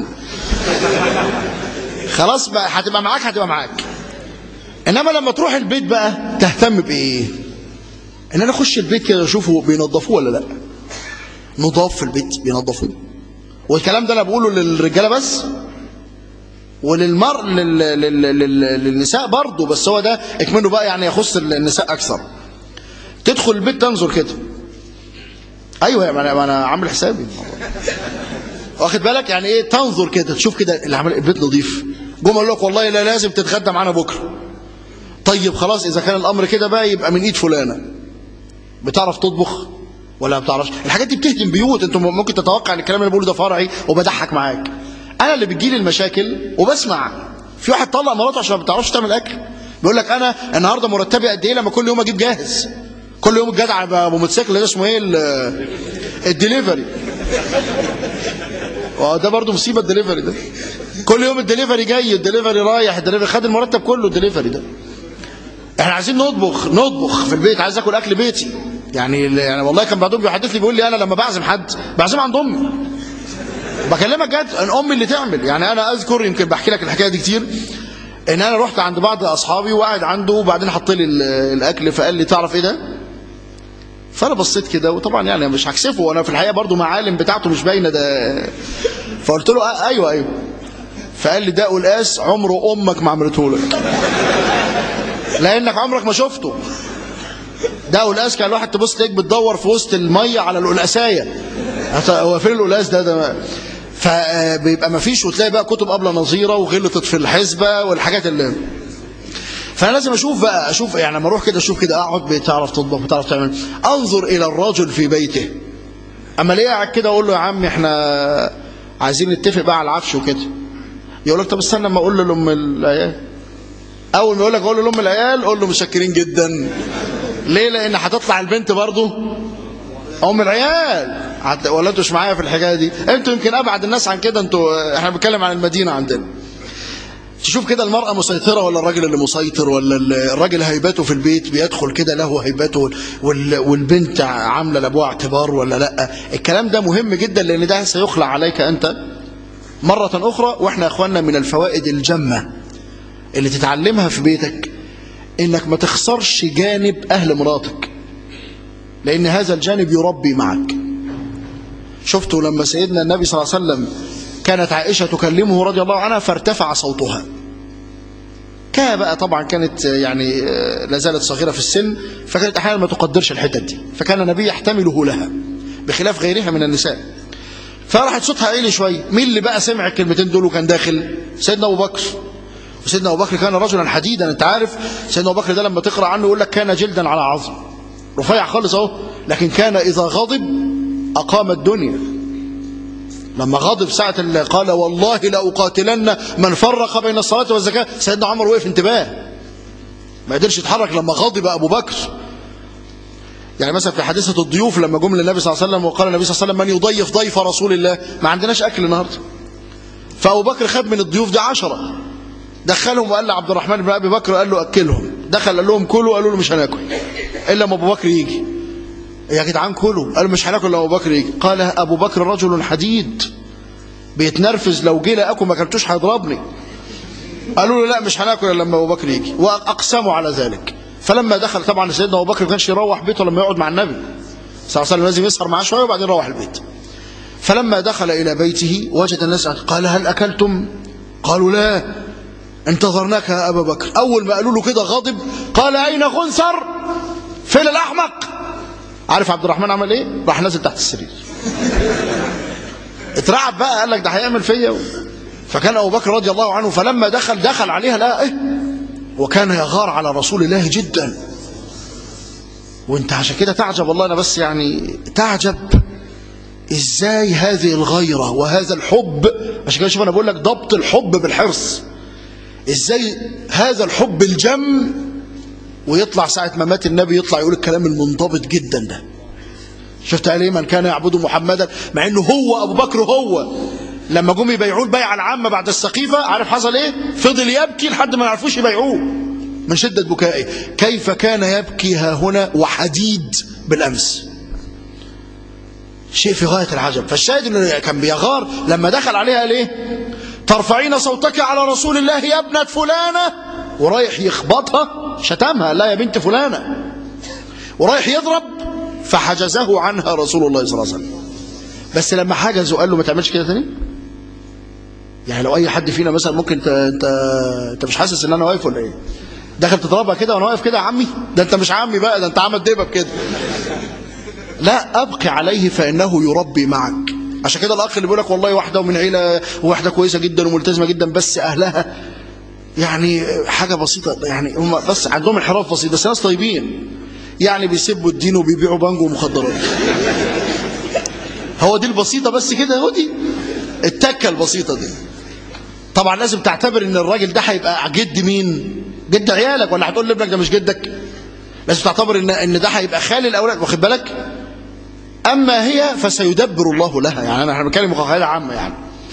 خلاص بقى هتبقى معاك هتبقى معاك انما لما تروح البيت بقى تهتم بايه ان انا اخش البيت كده اشوفه بينظفوه ولا لا نضاف في البيت بينظفوه والكلام ده انا بقوله للرجاله بس وللمر لل... لل... لل... للنساء برضه بس هو ده اكمنه بقى يعني يخص النساء اكثر تدخل البيت تنظر كده ايوه يعني انا انا عامل حسابي واخد بالك يعني ايه تنظر كده تشوف كده اللي عمل البيت نظيف جم قال لك والله لا لازم تتغدى معانا بكره طيب خلاص اذا كان الامر كده بقى يبقى من ايد فلانه بتعرف تطبخ ولا ما بتعرفش الحاجات دي بتهدم بيوت انتم ممكن تتوقع ان الكلام اللي بقوله ده فرعي وبضحك معاك انا اللي بتجيلي المشاكل وبسمع في واحد طلق مراته عشان ما بتعرفش تعمل اكل بيقول لك انا النهارده مرتبي قد ايه لما كل يوم اجيب جاهز كل يوم الجدع ابو موتوسيكل ده اسمه ايه ال- الدليفري اه ده برضه مصيبه الدليفري ده كل يوم الدليفري جاي الدليفري رايح الدليفري خد المرتب كله الدليفري ده احنا عايزين نطبخ نطبخ في البيت عايز اكل اكل بيتي يعني يعني والله كان بعضهم بيحدث لي بيقول لي انا لما بعزم حد بعزم عند امي بكلمك جد ان امي اللي تعمل يعني انا اذكر يمكن بحكي لك الحكايه دي كتير ان انا رحت عند بعض اصحابي وقاعد عنده وبعدين حط لي ال- الاكل فقال لي تعرف ايه ده فانا بصيت كده وطبعا يعني مش هكسفه وانا في الحقيقه برضو معالم بتاعته مش باينه ده فقلت له آه ايوه ايوه فقال لي ده قلقاس عمره امك ما عملته لك لانك عمرك ما شفته ده قلقاس كان الواحد تبص تلاقيك بتدور في وسط الميه على القلقاسايه هت- هو فين القلقاس ده ده ما- فبيبقى ما فيش وتلاقي بقى كتب قبل نظيره وغلطت في الحسبه والحاجات اللي فانا لازم اشوف بقى اشوف يعني لما اروح كده اشوف كده اقعد بتعرف تطبخ بتعرف تعمل انظر الى الرجل في بيته اما ليه قاعد كده اقول له يا عم احنا عايزين نتفق بقى على العفش وكده يقول لك طب استنى اما اقول لام العيال اول ما يقول لك اقول لام العيال قول له متشكرين جدا ليه لان هتطلع البنت برضه ام العيال هت- ولا انتوا مش معايا في الحكايه دي انتوا يمكن ابعد الناس عن كده انتوا احنا بنتكلم عن المدينه عندنا تشوف كده المرأة مسيطرة ولا الراجل اللي مسيطر ولا ال- الراجل هيبته في البيت بيدخل كده له هيبته وال- والبنت عاملة لأبوها اعتبار ولا لا الكلام ده مهم جدا لأن ده سيخلع عليك أنت مرة أخرى وإحنا يا أخواننا من الفوائد الجمة اللي تتعلمها في بيتك إنك ما تخسرش جانب أهل مراتك لأن هذا الجانب يربي معك شفتوا لما سيدنا النبي صلى الله عليه وسلم كانت عائشة تكلمه رضي الله عنها فارتفع صوتها كان بقى طبعا كانت يعني آه، لا زالت صغيرة في السن فكانت أحيانا ما تقدرش الحتت دي فكان النبي يحتمله لها بخلاف غيرها من النساء فراحت صوتها عالي شوية مين اللي بقى سمع الكلمتين دول وكان داخل سيدنا أبو بكر وسيدنا أبو بكر كان رجلا حديدا أنت عارف سيدنا أبو بكر ده لما تقرأ عنه يقول لك كان جلدا على عظم رفيع خالص أهو لكن كان إذا غضب أقام الدنيا لما غضب ساعة اللي قال والله لأقاتلن من فرق بين الصلاة والزكاة سيدنا عمر وقف انتباه ما قدرش يتحرك لما غضب أبو بكر يعني مثلا في حادثة الضيوف لما جم للنبي صلى الله عليه وسلم وقال النبي صلى الله عليه وسلم من يضيف ضيف رسول الله ما عندناش أكل النهاردة فأبو بكر خد من الضيوف دي عشرة دخلهم وقال لعبد الرحمن بن أبي بكر قال له أكلهم دخل قال لهم كلوا قالوا له مش هناكل إلا ما أبو بكر يجي يا جدعان كلوا قالوا مش هناكل لو أبو بكر يجي قال أبو بكر رجل حديد بيتنرفز لو جه لقاكم ما اكلتوش هيضربني قالوا له لا مش هناكل الا لما ابو بكر يجي واقسموا على ذلك فلما دخل طبعا سيدنا ابو بكر ما كانش يروح بيته لما يقعد مع النبي صلى الله عليه وسلم لازم يسهر معاه شويه وبعدين يروح البيت فلما دخل الى بيته وجد الناس قال هل اكلتم قالوا لا انتظرناك يا ابا بكر اول ما قالوا له كده غضب قال اين غنثر فين الاحمق عارف عبد الرحمن عمل ايه راح نازل تحت السرير اترعب بقى قال لك ده هيعمل فيا و... فكان ابو بكر رضي الله عنه فلما دخل دخل عليها لا ايه وكان يغار على رسول الله جدا وانت عشان كده تعجب والله انا بس يعني تعجب ازاي هذه الغيرة وهذا الحب عشان كده شوف انا بقول لك ضبط الحب بالحرص ازاي هذا الحب الجم ويطلع ساعة ما مات النبي يطلع يقول الكلام المنضبط جدا ده شفت عليه من كان يعبد محمدا مع انه هو ابو بكر هو لما جم يبيعوه البيعه العامه بعد السقيفه عارف حصل ايه فضل يبكي لحد ما يعرفوش يبيعوه من شده بكائه كيف كان يبكي ها هنا وحديد بالامس شيء في غايه العجب فالشاهد انه كان بيغار لما دخل عليها قال ايه ترفعين صوتك على رسول الله يا ابنه فلانه ورايح يخبطها شتمها لا يا بنت فلانه ورايح يضرب فحجزه عنها رسول الله صلى الله عليه وسلم بس لما حجزه قال له ما تعملش كده تاني يعني لو اي حد فينا مثلا ممكن انت انت انت مش حاسس ان انا واقف ولا ايه داخل تضربها كده وانا واقف كده يا عمي ده انت مش عمي بقى ده انت عمل دبب كده لا ابقي عليه فانه يربي معك عشان كده الاخ اللي بيقول لك والله واحده ومن عيله وواحده كويسه جدا وملتزمه جدا بس اهلها يعني حاجه بسيطه يعني هم بس عندهم انحراف بسيط بس ناس طيبين يعني بيسبوا الدين وبيبيعوا بانجو ومخدرات هو دي البسيطة بس كده هو دي التكة البسيطة دي طبعا لازم تعتبر ان الراجل ده هيبقى جد مين جد عيالك ولا هتقول لابنك ده مش جدك لازم تعتبر ان ان ده هيبقى خال الاولاد واخد بالك اما هي فسيدبر الله لها يعني انا احنا بنتكلم قاعده عامه يعني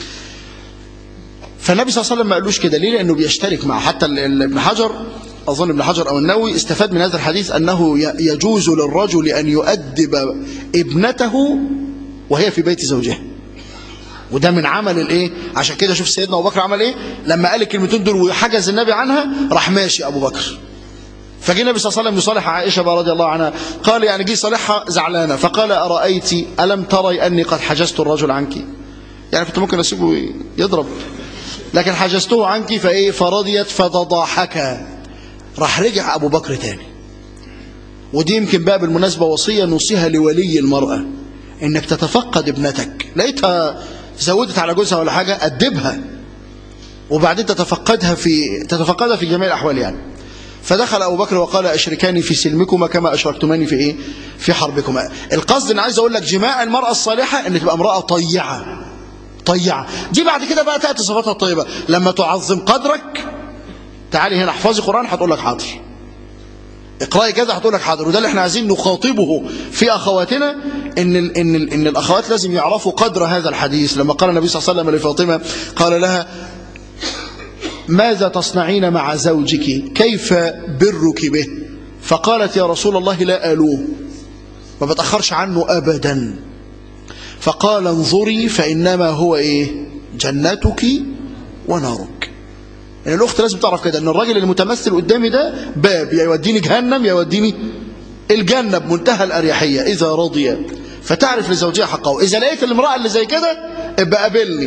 فالنبي صلى الله عليه وسلم ما قالوش كده ليه لانه بيشترك معه حتى ال- ال- ابن حجر اظن ابن حجر او النووي استفاد من هذا الحديث انه ي- يجوز للرجل ان يؤدب ابنته وهي في بيت زوجها وده من عمل الايه عشان كده شوف سيدنا ابو بكر عمل ايه لما قال الكلمتين دول وحجز النبي عنها راح ماشي ابو بكر فجاء النبي صلى الله عليه وسلم يصالح عائشه بقى رضي الله عنها قال يعني جه صالحها زعلانه فقال ارايت الم تري اني قد حجزت الرجل عنك يعني كنت ممكن اسيبه يضرب لكن حجزته عنك فايه فرضيت فتضاحكا راح رجع ابو بكر تاني ودي يمكن بقى بالمناسبه وصيه نوصيها لولي المراه انك تتفقد ابنتك لقيتها زودت على جوزها ولا حاجه ادبها وبعدين تتفقدها في تتفقدها في جميع الاحوال يعني فدخل ابو بكر وقال اشركاني في سلمكما كما اشركتماني في ايه في حربكما القصد ان عايز اقول لك جماع المراه الصالحه ان تبقى امراه طيعه طيعه دي بعد كده بقى تاتي صفاتها الطيبه لما تعظم قدرك تعالي هنا احفظي قران هتقول لك حاضر اقراي كذا هتقول لك حاضر وده اللي احنا عايزين نخاطبه في اخواتنا ان ال ان ال ان الاخوات لازم يعرفوا قدر هذا الحديث لما قال النبي صلى الله عليه وسلم لفاطمه قال لها ماذا تصنعين مع زوجك كيف برك به فقالت يا رسول الله لا ألوه ما بتأخرش عنه أبدا فقال انظري فإنما هو إيه جنتك ونارك يعني الأخت لازم تعرف كده أن الراجل المتمثل قدامي ده باب يا يوديني جهنم يا يوديني الجنة بمنتهى الأريحية إذا رضي فتعرف لزوجها حقه إذا لقيت الامرأة اللي زي كده ابقى قابلني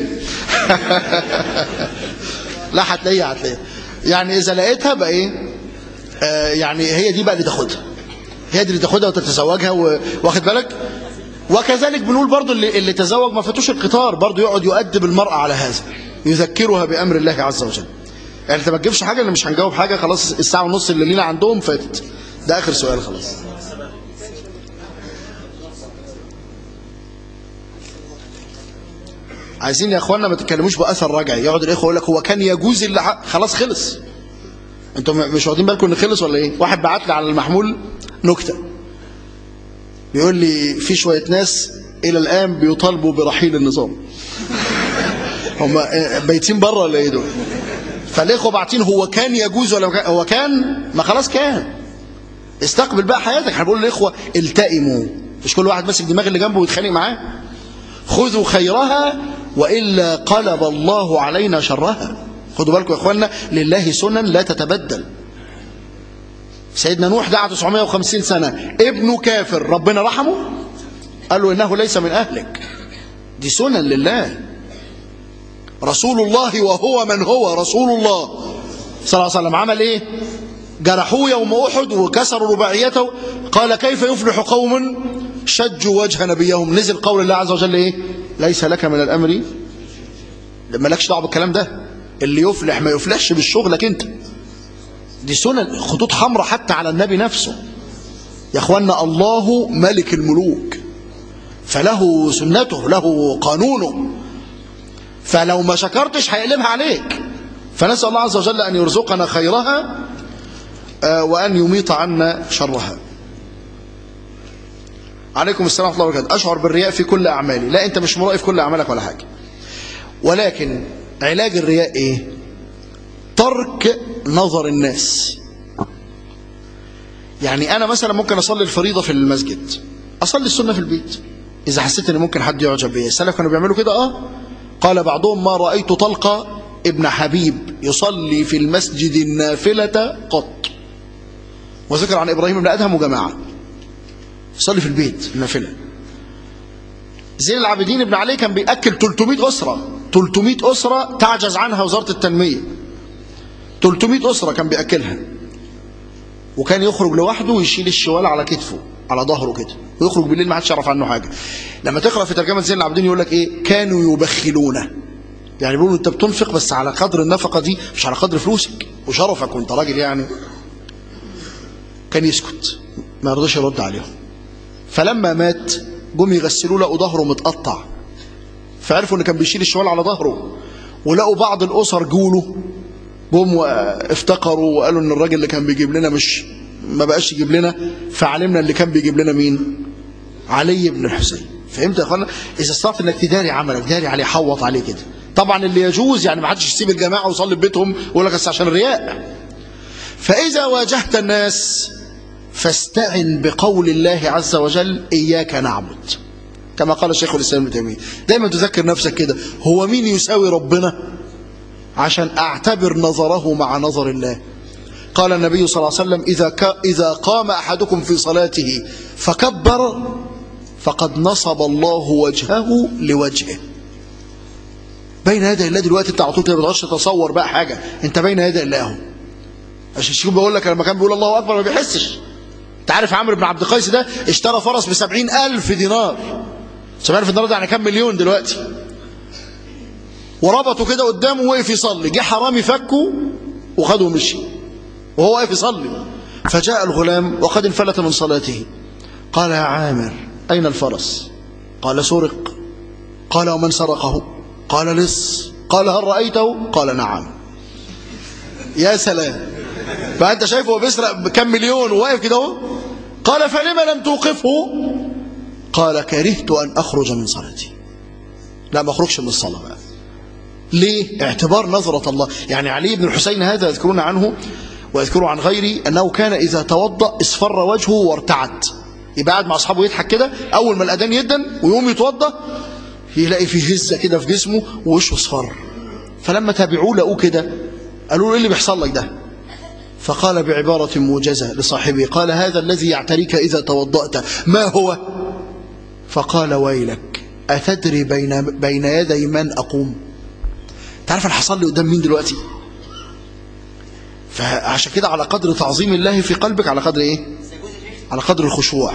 لا هتلاقيها هتلاقيها يعني اذا لقيتها بقى ايه آه يعني هي دي بقى اللي تاخدها هي دي اللي تاخدها وتتزوجها و- واخد بالك وكذلك بنقول برضو اللي, اللي تزوج ما فاتوش القطار برضو يقعد يؤدب المرأة على هذا يذكرها بأمر الله عز وجل يعني انت ما تجيبش حاجة اللي مش هنجاوب حاجة خلاص الساعة ونص اللي لينا عندهم فاتت ده آخر سؤال خلاص عايزين يا اخوانا ما تتكلموش باثر رجعي يقعد الاخوه يقول لك هو كان يجوز اللي ح- خلاص خلص انتوا م- مش واخدين بالكم ان خلص ولا ايه واحد بعت لي على المحمول نكته بيقول لي في شويه ناس الى الان بيطالبوا برحيل النظام هم آه، بايتين بره ولا ايه دول فالاخوه باعتين هو كان يجوز ولا ما كان هو كان ما خلاص كان استقبل بقى حياتك احنا بنقول للاخوه التئموا مش كل واحد ماسك دماغ اللي جنبه ويتخانق معاه خذوا خيرها وإلا قلب الله علينا شرها خدوا بالكم يا اخوانا لله سنن لا تتبدل سيدنا نوح دعا 950 سنة ابنه كافر ربنا رحمه قال له إنه ليس من أهلك دي سنن لله رسول الله وهو من هو رسول الله صلى الله عليه وسلم عمل ايه جرحوه يوم أحد وكسروا رباعيته قال كيف يفلح قوم شجوا وجه نبيهم نزل قول الله عز وجل ايه ليس لك من الأمر مالكش دعوه بالكلام ده اللي يفلح ما يفلحش بالشغلك انت دي سنن خطوط حمراء حتى على النبي نفسه يا اخوانا الله ملك الملوك فله سنته له قانونه فلو ما شكرتش هيقلبها عليك فنسأل الله عز وجل أن يرزقنا خيرها آه، وأن يميط عنا شرها عليكم السلام ورحمة الله وبركاته أشعر بالرياء في كل أعمالي لا أنت مش مرائي في كل أعمالك ولا حاجة ولكن علاج الرياء إيه ترك نظر الناس يعني أنا مثلا ممكن أصلي الفريضة في المسجد أصلي السنة في البيت إذا حسيت إن ممكن حد يعجب بيا السلف كانوا بيعملوا كده آه قال بعضهم ما رأيت طلقة ابن حبيب يصلي في المسجد النافلة قط وذكر عن إبراهيم بن أدهم وجماعة يصلي في البيت النافلة زين العابدين ابن علي كان بيأكل 300 أسرة 300 أسرة تعجز عنها وزارة التنمية 300 أسرة كان بيأكلها وكان يخرج لوحده ويشيل الشوال على كتفه على ظهره كده ويخرج بالليل ما حدش يعرف عنه حاجة لما تقرأ في ترجمة زين العابدين يقول لك إيه كانوا يبخلونه يعني بيقولوا أنت بتنفق بس على قدر النفقة دي مش على قدر فلوسك وشرفك وأنت راجل يعني كان يسكت ما رضيش يرد عليهم فلما مات جم يغسلوه لقوا ظهره متقطع فعرفوا ان كان بيشيل الشوال على ظهره ولقوا بعض الاسر جوله جم وافتقروا وقالوا ان الراجل اللي كان بيجيب لنا مش ما بقاش يجيب لنا فعلمنا اللي كان بيجيب لنا مين علي بن الحسين فهمت يا اخوانا اذا استطعت انك تداري عملك داري عليه حوط عليه كده طبعا اللي يجوز يعني ما حدش يسيب الجماعه ويصلي في بيتهم ويقول لك بس عشان الرياء فاذا واجهت الناس فاستعن بقول الله عز وجل اياك نعبد كما قال شيخ الاسلام ابن تيميه دايما تذكر نفسك كده هو مين يساوي ربنا عشان اعتبر نظره مع نظر الله قال النبي صلى الله عليه وسلم إذا, ك... إذا قام أحدكم في صلاته فكبر فقد نصب الله وجهه لوجهه بين يدي الله دلوقتي انت على طول كده بتغش تتصور بقى حاجة انت بين يدي الله اهو عشان شوف بقول لك لما كان بيقول الله أكبر ما بيحسش انت عارف عمرو بن عبد القيس ده اشترى فرس بسبعين ألف دينار سبعين ألف دينار ده يعني كام مليون دلوقتي وربطه كده قدامه ووقف يصلي جه حرامي فكه وخده ومشي وهو واقف يصلي فجاء الغلام وقد انفلت من صلاته قال يا عامر أين الفرس قال سرق قال ومن سرقه قال لص قال هل رأيته قال نعم يا سلام فأنت شايفه هو بيسرق بكم مليون وواقف كده اهو قال فلما لم توقفه قال كرهت أن أخرج من صلاتي لا ما أخرجش من الصلاة بقى ليه اعتبار نظرة الله يعني علي بن الحسين هذا يذكرون عنه ويذكروا عن غيري أنه كان إذا توضأ اصفر وجهه وارتعد يبقى قاعد مع أصحابه يضحك كده أول ما الأذان يدن ويقوم يتوضأ يلاقي فيه هزة كده في جسمه ووشه اصفر فلما تابعوه لقوه كده قالوا له إيه اللي بيحصل لك ده فقال بعبارة موجزة لصاحبه قال هذا الذي يعتريك إذا توضأت ما هو فقال ويلك أتدري بين, بين يدي من أقوم تعرف اللي حصل لي قدام مين دلوقتي فعشان كده على قدر تعظيم الله في قلبك على قدر ايه على قدر الخشوع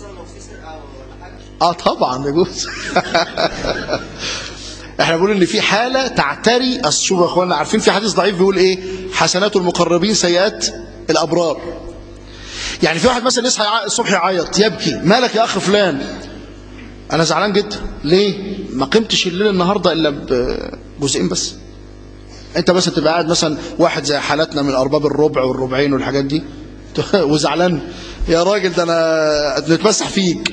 اه طبعا يجوز احنا بنقول ان في حاله تعتري اصل شوفوا يا اخوانا عارفين في حديث ضعيف بيقول ايه حسنات المقربين سيئات الابرار يعني في واحد مثلا يصحى يع- الصبح يعيط يبكي مالك يا اخ فلان انا زعلان جدا ليه ما قمتش الليل النهارده الا بجزئين بس انت مثلا تبقى قاعد مثلا واحد زي حالاتنا من ارباب الربع والربعين والحاجات دي وزعلان يا راجل ده انا بنتمسح فيك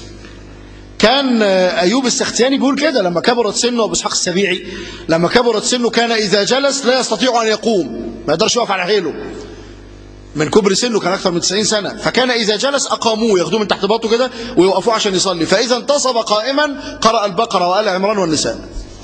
كان ايوب السختياني بيقول كده لما كبرت سنه ابو اسحاق السبيعي لما كبرت سنه كان اذا جلس لا يستطيع ان يقوم ما يقدرش يقف على حيله من كبر سنه كان اكثر من 90 سنه فكان اذا جلس اقاموه ياخدوه من تحت باطه كده ويوقفوه عشان يصلي فاذا انتصب قائما قرأ البقره وآل عمران والنساء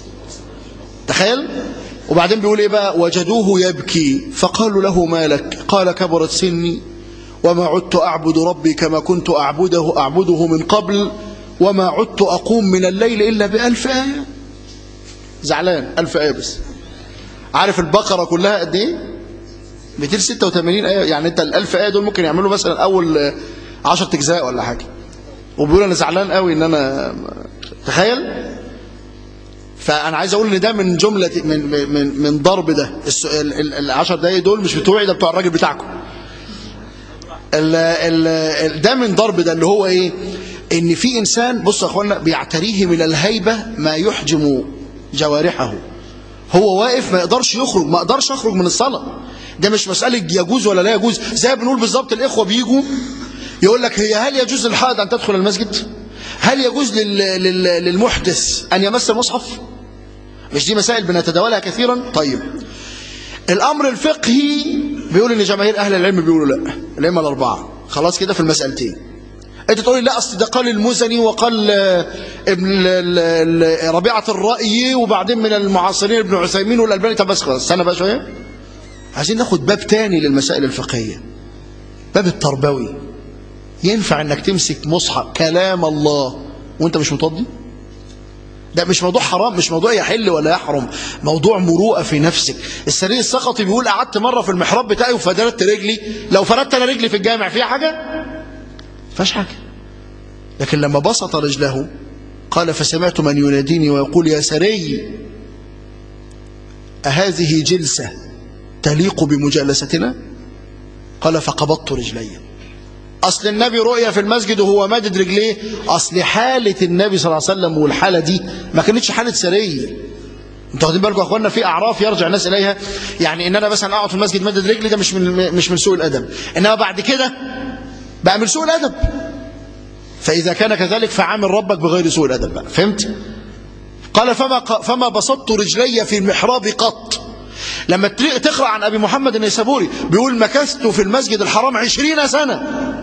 تخيل وبعدين بيقول ايه بقى وجدوه يبكي فقالوا له مالك قال كبرت سني وما عدت أعبد ربي كما كنت أعبده أعبده من قبل وما عدت أقوم من الليل إلا بألف آية زعلان ألف آية بس عارف البقرة كلها قد إيه 286 آية يعني أنت الألف آية دول ممكن يعملوا مثلا أول 10 أجزاء ولا حاجة وبيقول أنا زعلان قوي إن أنا تخيل فانا عايز اقول ان ده من جمله من من من ضرب ده الس- ال- ال- العشر دقايق دول مش بتوعي ده بتوع الراجل بتاعكم ال ال ال ده من ضرب ده اللي هو ايه ان في انسان بص يا اخوانا بيعتريه من الهيبه ما يحجم جوارحه هو واقف ما يقدرش يخرج ما اقدرش اخرج من الصلاه ده مش مساله يجوز ولا لا يجوز زي ما بنقول بالظبط الاخوه بيجوا يقول لك هي هل يجوز للحائض ان تدخل المسجد هل يجوز لل لل للمحدث ان يمس المصحف مش دي مسائل بنتداولها كثيرا طيب الامر الفقهي بيقول ان جماهير اهل العلم بيقولوا لا الائمه الاربعه خلاص كده في المسالتين انت تقول لي لا اصل ده قال المزني وقال آه، ابن ال- ال- ال- ربيعه الراي وبعدين من المعاصرين ابن عثيمين والالباني طب بس خلاص استنى بقى شويه عايزين ناخد باب تاني للمسائل الفقهيه باب التربوي ينفع انك تمسك مصحف كلام الله وانت مش متوضي ده مش موضوع حرام مش موضوع يحل ولا يحرم موضوع مروءه في نفسك السرير السقطي بيقول قعدت مره في المحراب بتاعي وفردت رجلي لو فردت انا رجلي في الجامع فيها حاجه فيهاش حاجه لكن لما بسط رجله قال فسمعت من يناديني ويقول يا سري أهذه جلسة تليق بمجالستنا قال فقبضت رجلي اصل النبي رؤيا في المسجد وهو مادد رجليه اصل حاله النبي صلى الله عليه وسلم والحاله دي ما كانتش حاله سريه انتوا واخدين بالكم يا اخوانا في اعراف يرجع الناس اليها يعني ان انا مثلا اقعد في المسجد مادد رجلي ده مش من مش من سوء الادب انما بعد كده بقى من سوء الادب فاذا كان كذلك فعامل ربك بغير سوء الادب بقى فهمت قال فما فما بسطت رجلي في المحراب قط لما تقرا عن ابي محمد النيسابوري بيقول مكثت في المسجد الحرام عشرين سنه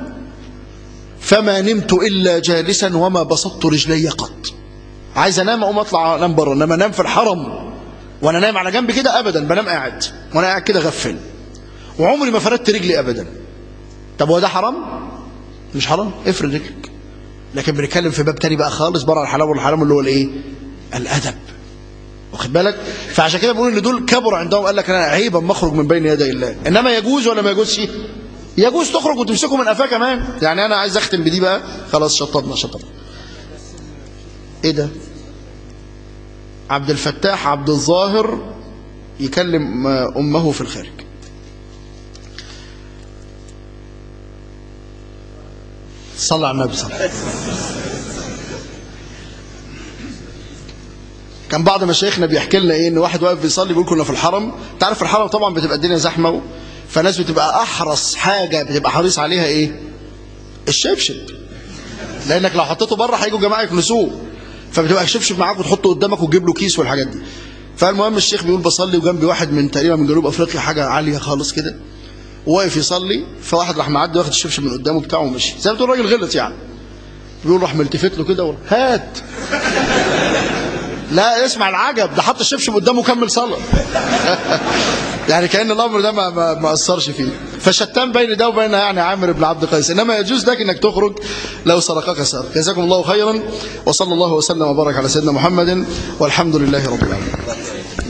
فما نمت الا جالسا وما بسطت رجلي قط عايز انام اقوم اطلع انام بره انما انام في الحرم وانا نايم على جنب كده ابدا بنام قاعد وانا قاعد كده غفل وعمري ما فردت رجلي ابدا طب هو ده حرام مش حرام افرد رجلك لكن بنتكلم في باب تاني بقى خالص بره الحلال والحرام اللي هو الايه الادب واخد بالك فعشان كده بقول ان دول كبروا عندهم قال لك انا عيب اما اخرج من بين يدي الله انما يجوز ولا ما يجوزش يجوز تخرج وتمسكه من قفاه كمان يعني انا عايز اختم بدي بقى خلاص شطبنا شطبنا ايه ده عبد الفتاح عبد الظاهر يكلم امه في الخارج صلى على النبي صلى الله عليه وسلم كان بعض مشايخنا بيحكي لنا ايه ان واحد واقف بيصلي بيقول كنا في الحرم انت عارف في الحرم طبعا بتبقى الدنيا زحمه فالناس بتبقى احرص حاجه بتبقى حريص عليها ايه الشبشب لانك لو حطيته بره هيجوا جماعه يكنسوه فبتبقى الشبشب معاك وتحطه قدامك وتجيب له كيس والحاجات دي فالمهم الشيخ بيقول بصلي وجنبي واحد من تقريبا من جنوب افريقيا حاجه عاليه خالص كده وواقف يصلي فواحد راح معدي واخد الشبشب من قدامه بتاعه ومشي زي ما تقول الراجل غلط يعني بيقول راح ملتفت له كده هات لا اسمع العجب ده حط الشبشب قدامه وكمل صلاه يعني كان الامر ده ما ما, ما اثرش فيه فشتان بين ده وبين يعني عامر بن عبد قيس انما يجوز لك انك تخرج لو سرقك سارق جزاكم الله خيرا وصلى الله وسلم وبارك على سيدنا محمد والحمد لله رب العالمين